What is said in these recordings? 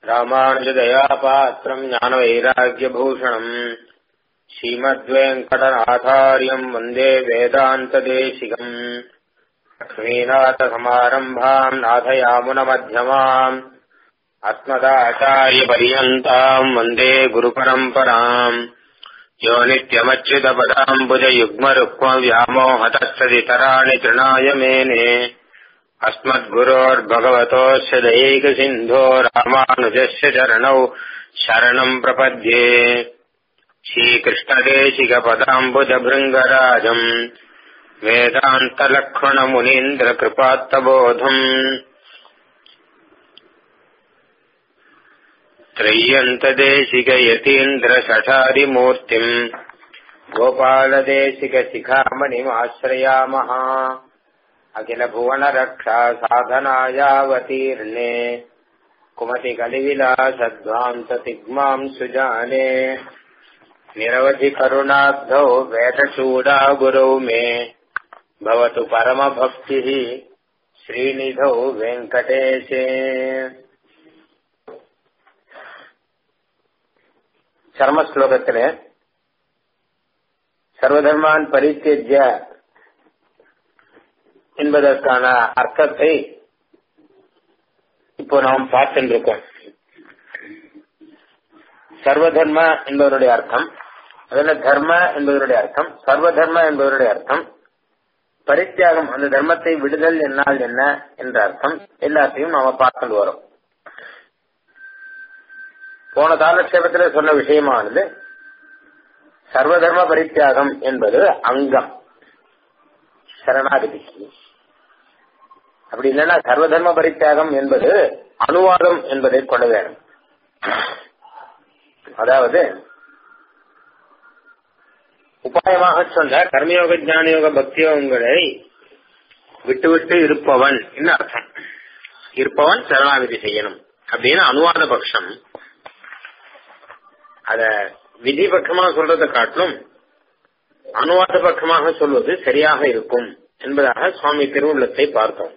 ராமானுஜதயாபாத்திரம் ஞானவைராக்கியபூஷணம் ஸ்ரீமத்வேங்கடநாதாரியம் வந்தே வேதாந்ததேசிகம் லக்ஷ்மீநாதசமாரம்பாம் நாதயாமுனமध्यமாம் अस्मदाचार्यपर्यन्ताम् वन्दे गुरुपरम्पराम् यो नित्यमच्युतपदाम्बुजयुग्मरुक्मव्यामोहतस्तदितराणि तृणाय मेने अस्मद्गुरोर्भगवतोऽस्य दयैकसिन्धो रामानुजस्य चरणौ शरणम् प्रपद्ये श्रीकृष्णदेशिकपदाम्बुजभृङ्गराजम् वेदान्तलक्ष्मणमुनीन्द्रकृपात्तबोधम् त्रय्यन्तदेशिकयतीन्द्रशठारिमूर्तिम् गोपालदेशिकशिखामणिमाश्रयामः अखिलभुवनरक्षा साधनायावतीर्णे कुमतिकलिविलासध्वान्ततिग्माम् सुजाने निरवधिकरुणाब्धौ वेदचूडा गुरौ मे भवतु परमभक्तिः श्रीनिधौ वेङ्कटेशे சர்ம ஸ்லோகத்திலே சர்வதர்மான் பரித்தேஜ்ய என்பதற்கான அர்த்தத்தை இப்போ நாம் பார்த்துருக்கோம் சர்வதர்ம என்பதனுடைய அர்த்தம் அதுல தர்ம என்பதனுடைய அர்த்தம் சர்வதர்ம என்பதனுடைய அர்த்தம் பரித்தியாகம் அந்த தர்மத்தை விடுதல் என்னால் என்ன என்ற அர்த்தம் எல்லாத்தையும் நாம பார்த்துட்டு வரோம் போன காலக்ஷேபத்தில் சொன்ன விஷயமானது சர்வதர்ம பரித்தியாகம் என்பது அங்கம் சரணாகதிக்கு அப்படி இல்லைன்னா சர்வதர்ம பரித்தியாகம் என்பது அனுவாதம் என்பதை கொள்ள வேண்டும் அதாவது உபாயமாக சொன்ன கர்மயோக ஞானயோக பக்தியோகங்களை விட்டுவிட்டு இருப்பவன் என்ன அர்த்தம் இருப்பவன் சரணாகதி செய்யணும் அப்படின்னு அனுவாத பட்சம் அத விதி பக்கமாக சொல்றதை காட்டிலும் அனுவாத பக்கமாக சொல்வது சரியாக இருக்கும் என்பதாக சுவாமி திருவுள்ளத்தை பார்த்தோம்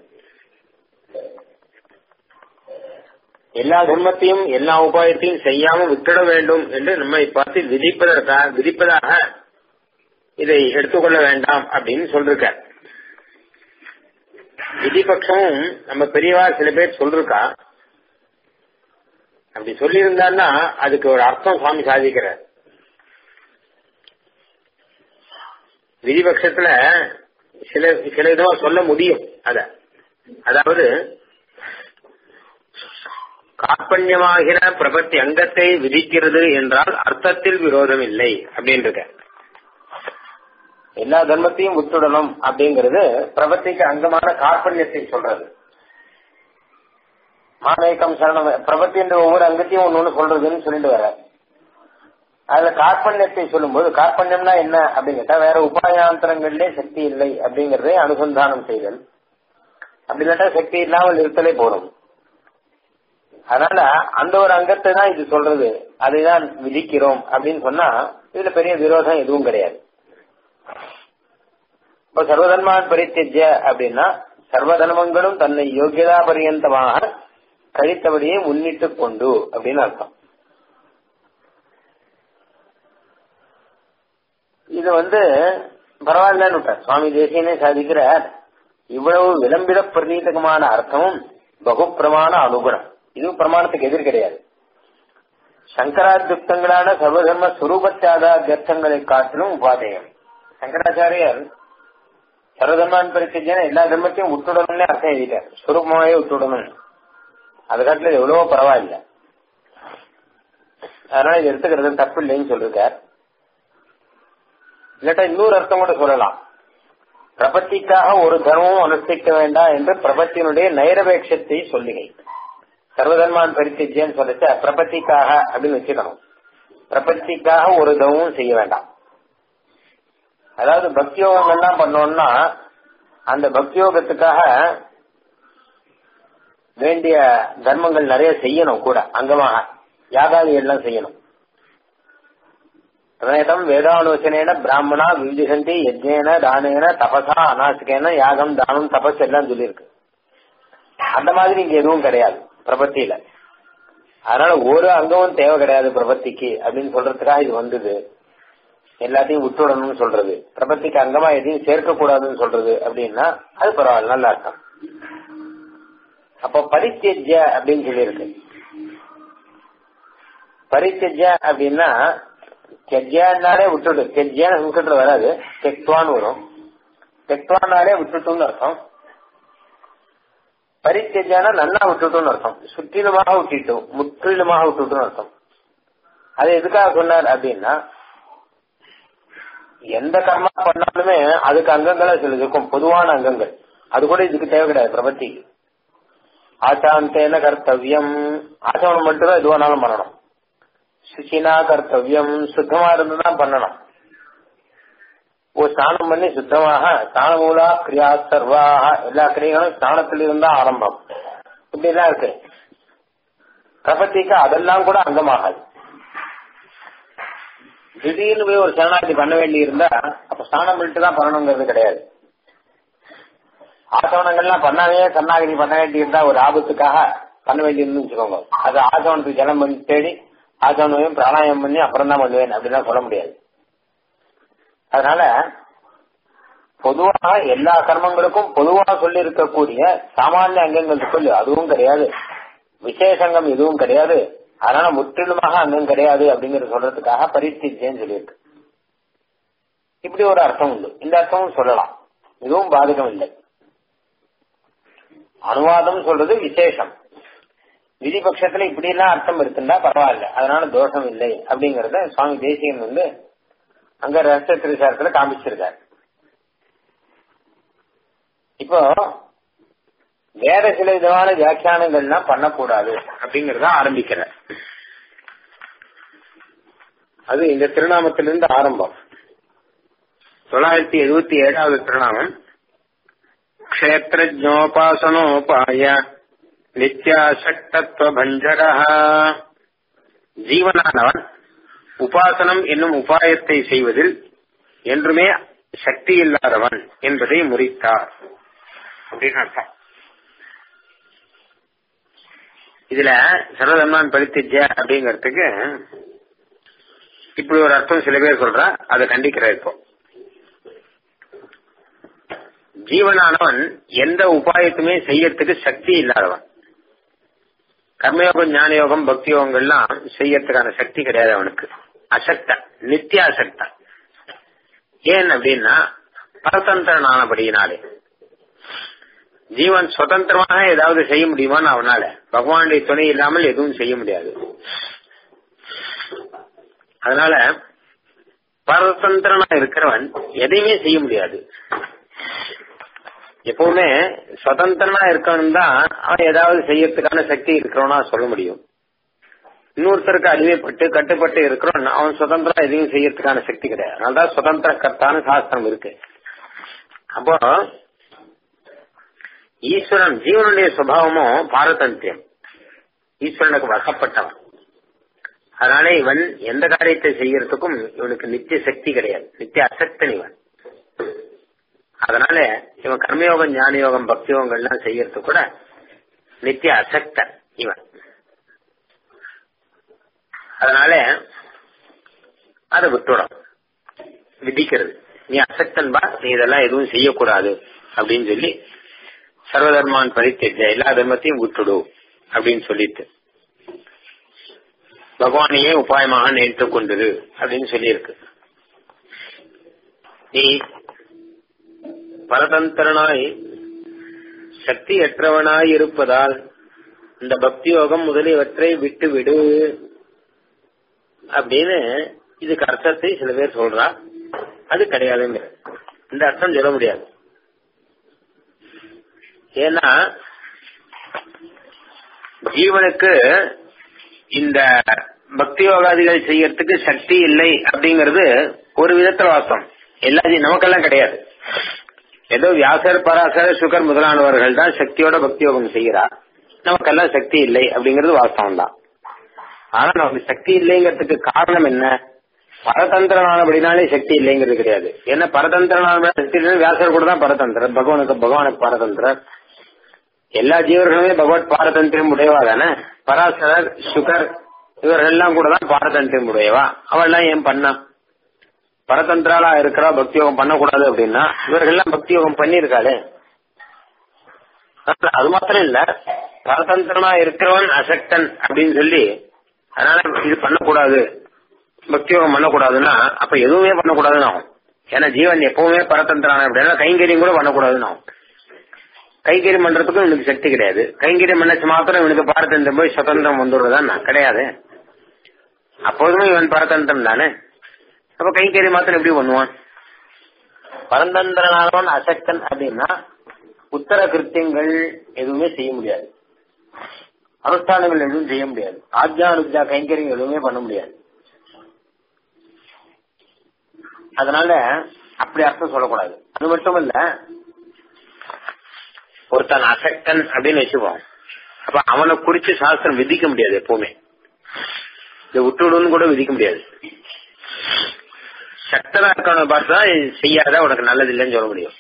எல்லா தர்மத்தையும் எல்லா உபாயத்தையும் செய்யாம விட்டுட வேண்டும் என்று நம்மை பார்த்து விதிப்பதற்காக விதிப்பதாக இதை எடுத்துக்கொள்ள வேண்டாம் அப்படின்னு சொல்லிருக்க விதிபட்சமும் நம்ம பெரியவா சில பேர் சொல்லிருக்கா அப்படி சொல்லியிருந்தான்னா அதுக்கு ஒரு அர்த்தம் சுவாமி சாதிக்கிறார் விதிபட்சத்துல சில சில இதுவா சொல்ல முடியும் அத அதாவது காப்பண்யமாகிற பிரபத்தி அங்கத்தை விதிக்கிறது என்றால் அர்த்தத்தில் விரோதம் இல்லை அப்படின்ற எல்லா தர்மத்தையும் விட்டுடணும் அப்படிங்கிறது பிரபத்திக்கு அங்கமான கார்பண்யத்தை சொல்றது மாமேக்கம் சரணம் பிரபத்தி என்ற ஒவ்வொரு அங்கத்தையும் ஒன்னு ஒண்ணு சொல்றதுன்னு சொல்லிட்டு வர அதுல கார்பண்யத்தை சொல்லும்போது கார்பண்யம்னா என்ன அப்படின்னு கேட்டா வேற உபாயாந்தரங்களிலே சக்தி இல்லை அப்படிங்கறதை அனுசந்தானம் செய்தல் அப்படி இல்லாட்டா சக்தி இல்லாமல் இருத்தலே போறோம் அதனால அந்த ஒரு அங்கத்தை தான் இது சொல்றது அதை தான் விதிக்கிறோம் அப்படின்னு சொன்னா இதுல பெரிய விரோதம் எதுவும் கிடையாது இப்ப சர்வதன்மான் பரித்தெஜ்ய அப்படின்னா சர்வதர்மங்களும் தன்னை யோகியதா பரியந்தமாக கழித்தபடியே முன்னிட்டு கொண்டு அப்படின்னு அர்த்தம் இது வந்து பரவாயில்லன்னு விட்டார் சுவாமி தேசியனே சாதிக்கிறார் இவ்வளவு விளம்பிட பிரதீதகமான அர்த்தமும் பகு பிரமாண அனுகுணம் இது பிரமாணத்துக்கு எதிர் கிடையாது சங்கராத்யுக்தங்களான சர்வதர்ம சுரூபத்தியாத கர்த்தங்களை காட்டிலும் உபாதேயம் சங்கராச்சாரியர் சர்வதர்மான் பரித்தஜன எல்லா தர்மத்தையும் விட்டுடணும்னே அர்த்தம் எழுதிட்டார் சுரூபமாவே விட்டுடணும் அது காட்டில எவ்வளவோ பரவாயில்ல அதனால இது எடுத்துக்கிறது தப்பு இல்லைன்னு சொல்லிருக்கார் இல்லாட்டா இன்னொரு அர்த்தம் கூட சொல்லலாம் பிரபத்திக்காக ஒரு தர்மமும் அனுஷ்டிக்க வேண்டாம் என்று பிரபத்தினுடைய நைரபேட்சத்தை சொல்லுகை சர்வதர்மான் பரித்திஜன்னு சொல்லிச்சு பிரபத்திக்காக அப்படின்னு வச்சுக்கணும் பிரபத்திக்காக ஒரு தர்மமும் செய்ய வேண்டாம் அதாவது பக்தியோகங்கள்லாம் பண்ணோம்னா அந்த பக்தியோகத்துக்காக வேண்டிய தர்மங்கள் நிறைய செய்யணும் கூட அங்கமாக யாகாதி எல்லாம் செய்யணும் பிரேதம் வேதாலோசனேன பிராமணா விவிதிசந்தி யஜ்னேன தானேன தபசா அநாசிகேன யாகம் தானம் தபஸ் எல்லாம் சொல்லியிருக்கு அந்த மாதிரி இங்க எதுவும் கிடையாது பிரபத்தியில அதனால ஒரு அங்கமும் தேவை கிடையாது பிரபத்திக்கு அப்படின்னு சொல்றதுக்காக இது வந்தது எல்லாத்தையும் விட்டுடணும்னு சொல்றது பிரபத்திக்கு அங்கமா எதையும் சேர்க்க கூடாதுன்னு சொல்றது அப்படின்னா அது பரவாயில்ல நல்ல அர்த்தம் அப்போ பரித்தெஜ்ய அப்படின்னு சொல்லியிருக்கு பரித்தெஜ்ய அப்படின்னா தெஜ்யானாலே விட்டுடு தெஜ்யான்னு சம்ஸ்கிருத்துல வராது தெக்வான்னு வரும் தெக்வானாலே விட்டுட்டுன்னு அர்த்தம் பரித்தெஜானா நன்னா விட்டுட்டுன்னு அர்த்தம் சுற்றிலுமாக விட்டுட்டோம் முற்றிலுமாக விட்டுட்டுன்னு அர்த்தம் அது எதுக்காக சொன்னார் அப்படின்னா எந்த கர்மா பண்ணாலுமே அதுக்கு அங்கங்களா சில இருக்கும் பொதுவான அங்கங்கள் அது கூட இதுக்கு தேவை கிடையாது பிரபத்திக்கு ஆச்சாந்தேன கர்த்தவியம் ஆச்சவனம் மட்டும்தான் எது வேணாலும் பண்ணணும் சுச்சினா கர்த்தவியம் சுத்தமா இருந்துதான் பண்ணணும் ஓ ஸ்நானம் பண்ணி சுத்தமாக ஸ்நானமூலா கிரியா சர்வாக எல்லா கிரியைகளும் ஸ்நானத்தில் இருந்தா ஆரம்பம் இப்படிதான் இருக்கு பிரபத்திக்கு அதெல்லாம் கூட அங்கமாகாது திடீர்னு போய் ஒரு சரணாகதி பண்ண வேண்டி இருந்தா அப்ப ஸ்நானம் பண்ணிட்டு தான் பண்ணணுங்கிறது கிடையாது ஆசவனங்கள்லாம் பண்ணாவே சரணாகதி பண்ண வேண்டி இருந்தா ஒரு ஆபத்துக்காக பண்ண வேண்டி இருந்து வச்சுக்கோங்க அது ஆசவனத்துக்கு ஜலம் பண்ணி தேடி ஆசவனையும் பிராணாயம் பண்ணி அப்புறம் தான் பண்ணுவேன் அப்படிலாம் சொல்ல முடியாது அதனால பொதுவாக எல்லா கர்மங்களுக்கும் பொதுவாக சொல்லி இருக்கக்கூடிய சாமானிய அங்கங்கள் சொல்லு அதுவும் கிடையாது விசேஷங்கம் எதுவும் கிடையாது அதனால முற்றிலுமாக அங்கம் கிடையாது அப்படிங்கறது சொல்றதுக்காக பரிஸ்தித்தேன்னு சொல்லியிருக்கு இப்படி ஒரு அர்த்தம் உண்டு இந்த அர்த்தமும் சொல்லலாம் இதுவும் பாதகம் இல்லை அனுவாதம் சொல்றது விசேஷம் விதிபட்சத்துல இப்படி எல்லாம் அர்த்தம் இருக்குன்னா பரவாயில்ல அதனால தோஷம் இல்லை அப்படிங்கறத சுவாமி தேசிகன் வந்து அங்க ரகசிய திருசாரத்துல காமிச்சிருக்காரு இப்போ வேற சில விதமான வியாக்கியானங்கள்லாம் பண்ணக்கூடாது அப்படிங்கறத ஆரம்பிக்கிற அது இந்த திருநாமத்திலிருந்து ஆரம்பம் தொள்ளாயிரத்தி எழுபத்தி ஏழாவது திருநாமம் க்ஷேத்ரோபாசனோபாய நித்யாசக்தத்துவ பஞ்சக ஜீவனானவன் உபாசனம் என்னும் உபாயத்தை செய்வதில் என்றுமே சக்தி இல்லாதவன் என்பதை முறித்தார் அப்படின்னு அர்த்தம் இதுல சர்வதர்மான் பரித்திஜ அப்படிங்கறதுக்கு இப்படி ஒரு அர்த்தம் சில பேர் சொல்றா அதை கண்டிக்கிற இப்போ ஜீவனானவன் எந்த உபாயத்துமே செய்யறதுக்கு சக்தி இல்லாதவன் கர்மயோகம் ஞான யோகம் பக்தி யோகங்கள்லாம் செய்யறதுக்கான சக்தி கிடையாது அவனுக்கு அசக்த நித்திய அசக்த ஏன் அப்படின்னா பரதந்திரனானபடியினாலே ஜீவன் சுதந்திரமாக ஏதாவது செய்ய முடியுமான்னு அவனால பகவானுடைய துணை இல்லாமல் எதுவும் செய்ய முடியாது அதனால பரதந்திரனா இருக்கிறவன் எதையுமே செய்ய முடியாது எப்பவுமே சுதந்திரனா இருக்கவன் தான் அவன் ஏதாவது செய்யறதுக்கான சக்தி இருக்கிறவனா சொல்ல முடியும் இன்னொருத்தருக்கு அடிமைப்பட்டு கட்டுப்பட்டு இருக்கிறோம் அவன் சுதந்திரம் எதையும் செய்யறதுக்கான சக்தி கிடையாது அதனாலதான் சுதந்திர கர்த்தான சாஸ்திரம் இருக்கு அப்போ ஈஸ்வரன் ஜீவனுடைய சுபாவமும் பாரதந்தியம் ஈஸ்வரனுக்கு வசப்பட்டவன் அதனால இவன் எந்த காரியத்தை செய்யறதுக்கும் இவனுக்கு நித்திய சக்தி கிடையாது நித்திய அசக்தன் இவன் அதனால இவன் கர்மயோகம் ஞான யோகம் பக்தி யோகங்கள்லாம் செய்யறது கூட நித்திய அசக்தன் இவன் அதனால அதை விட்டுடும் விதிக்கிறது நீ அசக்தன் பா நீ இதெல்லாம் எதுவும் செய்யக்கூடாது அப்படின்னு சொல்லி சர்வதர்மான் பரித்தெஜ எல்லா தர்மத்தையும் விட்டுடு அப்படின்னு சொல்லிட்டு பகவானையே உபாயமாக நினைத்து கொண்டது அப்படின்னு சொல்லியிருக்கு நீ பரதந்திரனாய் சக்தியற்றவனாய் இருப்பதால் இந்த பக்தி யோகம் முதலியவற்றை விட்டு விடு அப்படின்னு இதுக்கு அர்த்தத்தை சில பேர் சொல்றா அது கிடையாதுங்க இந்த அர்த்தம் சொல்ல முடியாது ஏன்னா ஜீவனுக்கு இந்த பக்தி யோகாதிகள் செய்யறதுக்கு சக்தி இல்லை அப்படிங்கறது ஒரு விதத்துல வாஸ்தவம் எல்லாத்தையும் நமக்கெல்லாம் கிடையாது ஏதோ வியாசர் பராசர் சுகர் முதலானவர்கள் தான் சக்தியோட பக்தி யோகம் செய்கிறார் நமக்கெல்லாம் சக்தி இல்லை அப்படிங்கிறது வாஸ்தவம் தான் ஆனா நமக்கு சக்தி இல்லைங்கிறதுக்கு காரணம் என்ன பரதந்திரனானபடினாலே சக்தி இல்லைங்கிறது கிடையாது ஏன்னா பரதந்திரனான சக்தி இல்லைன்னு வியாசர் கூட தான் பரதந்திரர் பகவானுக்கு பகவானுக்கு பாரதந்திரர் எல்லா ஜீவர்களுமே பகவத் பாரதந்திரம் உடையவா தானே பராசரர் சுகர் இவர்கள்லாம் கூட தான் பாரதந்திரம் உடையவா அவள்லாம் ஏன் பண்ணா பரதந்திராலா இருக்கிறா பக்தி யோகம் பண்ணக்கூடாது அப்படின்னா இவர்கள்லாம் பக்தி யோகம் பண்ணியிருக்காளே அது மாத்திரம் இல்ல பரதந்திரனா இருக்கிறவன் அசக்தன் அப்படின்னு சொல்லி அதனால இது பண்ணக்கூடாது பக்தி யோகம் பண்ணக்கூடாதுன்னா அப்ப எதுவுமே பண்ணக்கூடாதுன்னு ஆகும் ஏன்னா ஜீவன் எப்பவுமே பரதந்திரான அப்படின்னா கைங்கரியம் கூட பண்ணக்கூடாதுன்னு ஆகும் கைங்கரியம் பண்றதுக்கும் இவனுக்கு சக்தி கிடையாது கைங்கரியம் பண்ணச்சு மாத்திரம் இவனுக்கு பாரதந்திரம் போய் சுதந்திரம் வந்துடுறதா கிடையாது அப்போதுமே இவன் பரதந்திரம் தானே அப்ப கைங்கரியம் மாத்திரம் எப்படி பண்ணுவான் பரதந்திரனானவன் அசக்தன் அப்படின்னா உத்தர கிருத்தியங்கள் எதுவுமே செய்ய முடியாது அனுஷ்டானங்கள் எதுவும் செய்ய முடியாது ஆஜ்யானுஜா கைங்கரியம் எதுவுமே பண்ண முடியாது அதனால அப்படி அர்த்தம் சொல்லக்கூடாது அது மட்டும் இல்ல ஒருத்தன் அசக்தன் அப்படின்னு வச்சுப்போம் அப்ப அவனை குறிச்சு சாஸ்திரம் விதிக்க முடியாது எப்பவுமே இதை விட்டுவிடுன்னு கூட விதிக்க முடியாது சக்தனா இருக்கவனை பார்த்து தான் செய்யாத உனக்கு நல்லது இல்லைன்னு சொல்ல முடியும்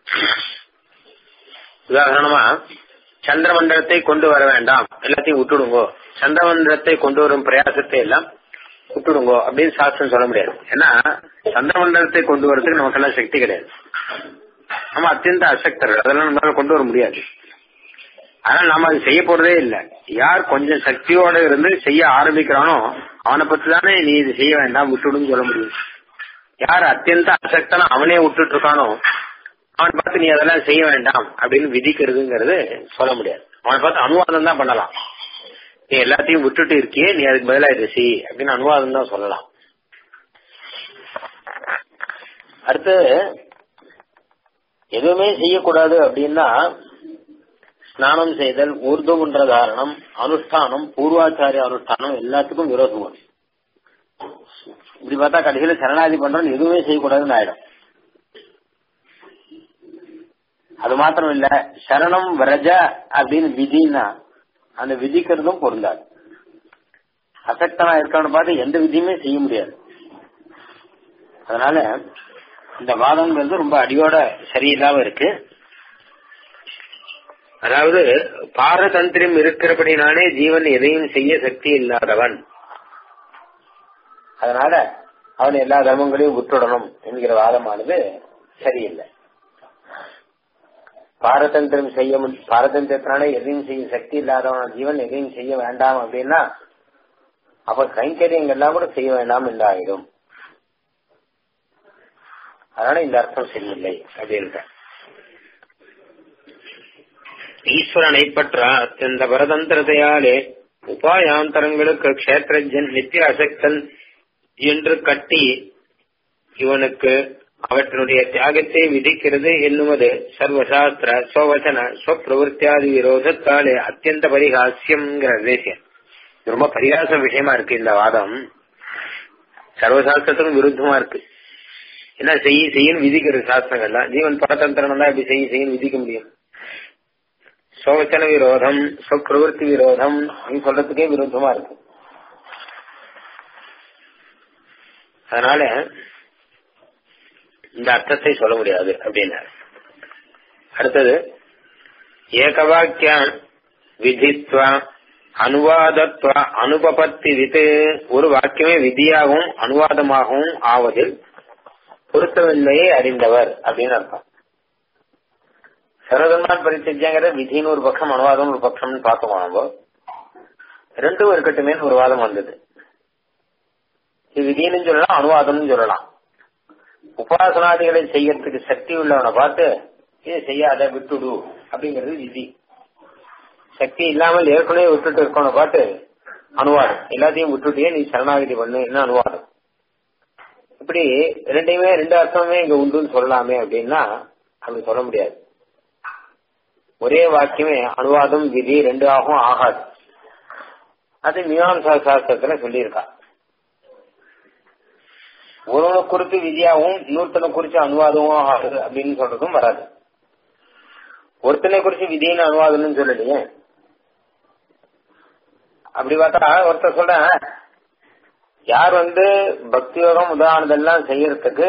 உதாரணமா சந்திரமண்டலத்தை கொண்டு வர வேண்டாம் எல்லாத்தையும் விட்டுடுங்கோ சந்திரமண்டலத்தை கொண்டு வரும் பிரயாசத்தை எல்லாம் விட்டுடுங்கோ அப்படின்னு சாஸ்திரம் சொல்ல முடியாது ஏன்னா சந்திரமண்டலத்தை கொண்டு வரதுக்கு நமக்கெல்லாம் சக்தி கிடையாது நம்ம அத்தியந்த அசக்தர்கள் அதெல்லாம் நம்மளால கொண்டு வர முடியாது அதனால நம்ம அது செய்ய போறதே இல்லை யார் கொஞ்சம் சக்தியோட இருந்து செய்ய ஆரம்பிக்கிறானோ அவனை பத்தி தானே நீ இது செய்ய வேண்டாம் விட்டுடுன்னு சொல்ல முடியும் யார் அத்தியந்த அசக்தனா அவனே விட்டுட்டு இருக்கானோ அவனை பார்த்து நீ அதெல்லாம் செய்ய வேண்டாம் அப்படின்னு விதிக்கிறதுங்கிறது சொல்ல முடியாது அவனை பார்த்து அனுவாதம் தான் பண்ணலாம் நீ எல்லாத்தையும் விட்டுட்டு இருக்கியே நீ அதுக்கு பதிலா இதை செய் அப்படின்னு அனுவாதம் தான் சொல்லலாம் அடுத்து எதுவுமே செய்யக்கூடாது அப்படின்னா ஸ்நானம் செய்தல் ஊர்துகுன்ற தாரணம் அனுஷ்டானம் பூர்வாச்சாரிய அனுஷ்டானம் எல்லாத்துக்கும் விரோதம் வரும் இப்படி பார்த்தா கடைசியில சரணாதி பண்றோம் எதுவுமே செய்யக்கூடாதுன்னு ஆயிடும் அது மாத்திரம் இல்ல சரணம் விரஜ அப்படின்னு விதினா அந்த விதிக்கிறதும் பொருந்தாது அசக்தனா இருக்கவனு பார்த்து எந்த விதியுமே செய்ய முடியாது அதனால இந்த வாதம்ங்கிறது ரொம்ப அடியோட சரியில்லாம இருக்கு அதாவது பாரதந்திரம் இருக்கிறபடினாலே ஜீவன் எதையும் செய்ய சக்தி இல்லாதவன் அதனால அவன் எல்லா தர்மங்களையும் விட்டுடணும் என்கிற வாதமானது சரியில்லை பாரதந்திரம் செய்ய பாரதந்திரத்தினால எதையும் செய்ய சக்தி இல்லாதவன ஜீவன் எதையும் செய்ய வேண்டாம் அப்படின்னா அப்ப கைங்கரியங்கள்லாம் கூட செய்ய வேண்டாம் என்று ஆயிடும் அதனால இந்த அர்த்தம் சரியில்லை அப்படின்ற ஈஸ்வரனை பற்ற அத்தியந்த பரதந்திரத்தையாலே உபாயாந்தரங்களுக்கு கஷேத்திரஜன் நித்திய அசக்தன் என்று கட்டி இவனுக்கு அவற்றினுடைய தியாகத்தை விதிக்கிறது என்னுவது சர்வசாஸ்திர ஸ்வவசன ஸ்வப்பிரவருத்தியாதி விரோதத்தாலே அத்தியந்த பரிகாசியம்ங்கிற தேசியம் ரொம்ப பரிகாச விஷயமா இருக்கு இந்த வாதம் சர்வசாஸ்திரத்துக்கும் விருத்தமா இருக்கு என்ன செய்ய செய்யணும் விதிக்கிறது சாஸ்திரங்கள்லாம் ஜீவன் பரதந்திரம் தான் இப்படி செய்ய செய்யணும் விதிக்க முடியும் சோவச்சன விரோதம் சொப்பிரவருத்தி விரோதம் நீ சொல்றதுக்கே விரோதமா இருக்கு அதனால இந்த அர்த்தத்தை சொல்ல முடியாது அப்படின்னாரு அடுத்தது ஏகவாக்கிய விதித்வ அனுவாதத்வ அனுபபத்தி வித்து ஒரு வாக்கியமே விதியாகவும் அனுவாதமாகவும் ஆவதில் பொருத்தமின்மையை அறிந்தவர் அப்படின்னு அர்த்தம் சரதன்மான் பரிச்சஜங்கிற விதின்னு ஒரு பக்கம் அனுவாதம் ஒரு பக்கம்னு பார்த்தோம் நம்ம ரெண்டும் இருக்கட்டுமே ஒரு வாதம் வந்தது இது விதின்னு சொல்லலாம் அனுவாதம்னு சொல்லலாம் உபாசனாதிகளை செய்யறதுக்கு சக்தி உள்ளவனை பார்த்து இது செய்யாத விட்டுடு அப்படிங்கிறது விதி சக்தி இல்லாமல் ஏற்கனவே விட்டுட்டு இருக்கவனை பார்த்து அனுவாதம் எல்லாத்தையும் விட்டுட்டே நீ சரணாகதி பண்ணு என்ன அனுவாதம் இப்படி ரெண்டையுமே ரெண்டு அர்த்தமே இங்க உண்டுன்னு சொல்லலாமே அப்படின்னா அப்படி சொல்ல முடியாது ஒரே வாக்கியமே அனுவாதம் விதி ரெண்டு ஆகும் ஆகாது அது மீமாம்சா சாஸ்திரத்துல சொல்லியிருக்கா ஒருவனை குறித்து விதியாகவும் இன்னொருத்தனை குறிச்சு அனுவாதமும் ஆகுது அப்படின்னு சொல்றதும் வராது ஒருத்தனை குறிச்சு விதின்னு அனுவாதம்னு சொல்லலையே அப்படி பார்த்தா ஒருத்தர் சொல்ற யார் வந்து பக்தி யோகம் உதாரணதெல்லாம் செய்யறதுக்கு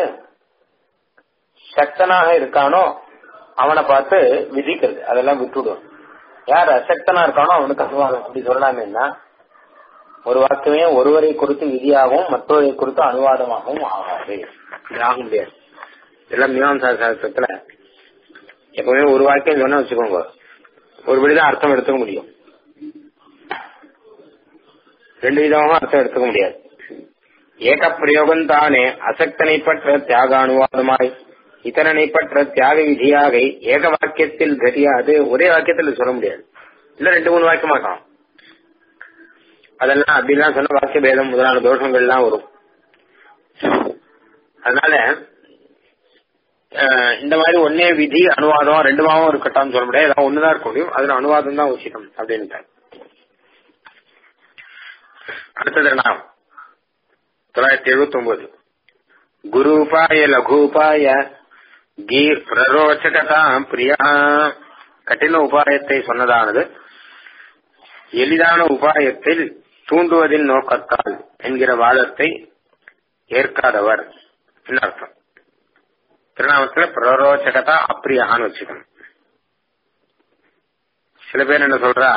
சக்தனாக இருக்கானோ அவனை பார்த்து விதிக்கிறது அதெல்லாம் விட்டுடும் யார் அசக்தனா இருக்கானோ அவனுக்கு அனுவாதம் அப்படி சொல்லலாமேன்னா ஒரு வாக்குமே ஒருவரை குறித்து விதியாகவும் மற்றொருவரை குறித்து அனுவாதமாகவும் ஆகாது இது ஆக முடியாது இதெல்லாம் மீமாசா சாஸ்திரத்துல எப்பவுமே ஒரு வாக்கியம் சொன்னா வச்சுக்கோங்க ஒருபடிதான் அர்த்தம் எடுத்துக்க முடியும் ரெண்டு விதமாக அர்த்தம் எடுத்துக்க முடியாது ஏக பிரயோகம் தானே அசக்தனை பற்ற தியாக அனுவாதமாய் இதரனை பற்ற தியாக விதியாக ஏக வாக்கியத்தில் கதியாது ஒரே வாக்கியத்தில் சொல்ல முடியாது இல்ல ரெண்டு மூணு வாக்கியமா இருக்கலாம் அதெல்லாம் அப்படிலாம் சொன்ன வாக்கிய பேதம் முதலான தோஷங்கள்லாம் வரும் அதனால இந்த மாதிரி ஒன்னே விதி அனுவாதம் ரெண்டுமாவும் இருக்கட்டும் சொல்ல முடியாது ஏதாவது ஒண்ணுதான் இருக்க முடியும் அதுல அனுவாதம் தான் உச்சிதம் அப்படின்ட்டு அடுத்தது நாம் தொள்ளாயிரத்தி எழுபத்தி ஒன்பது குரு உபாய லகு உபாய கீ பிரரோச்சகதா பிரியா கঠিன உபாயத்தை சொன்னதானது எளிதான உபாயத்தில் தூண்டுவதின் நோக்கத்தால் என்கிற வாதத்தை ஏற்காதவர் அர்த்தம் திருநாமத்துல பிரரோச்சகதா அப்பிரியான்னு வச்சுக்கணும் சில பேர் என்ன சொல்றா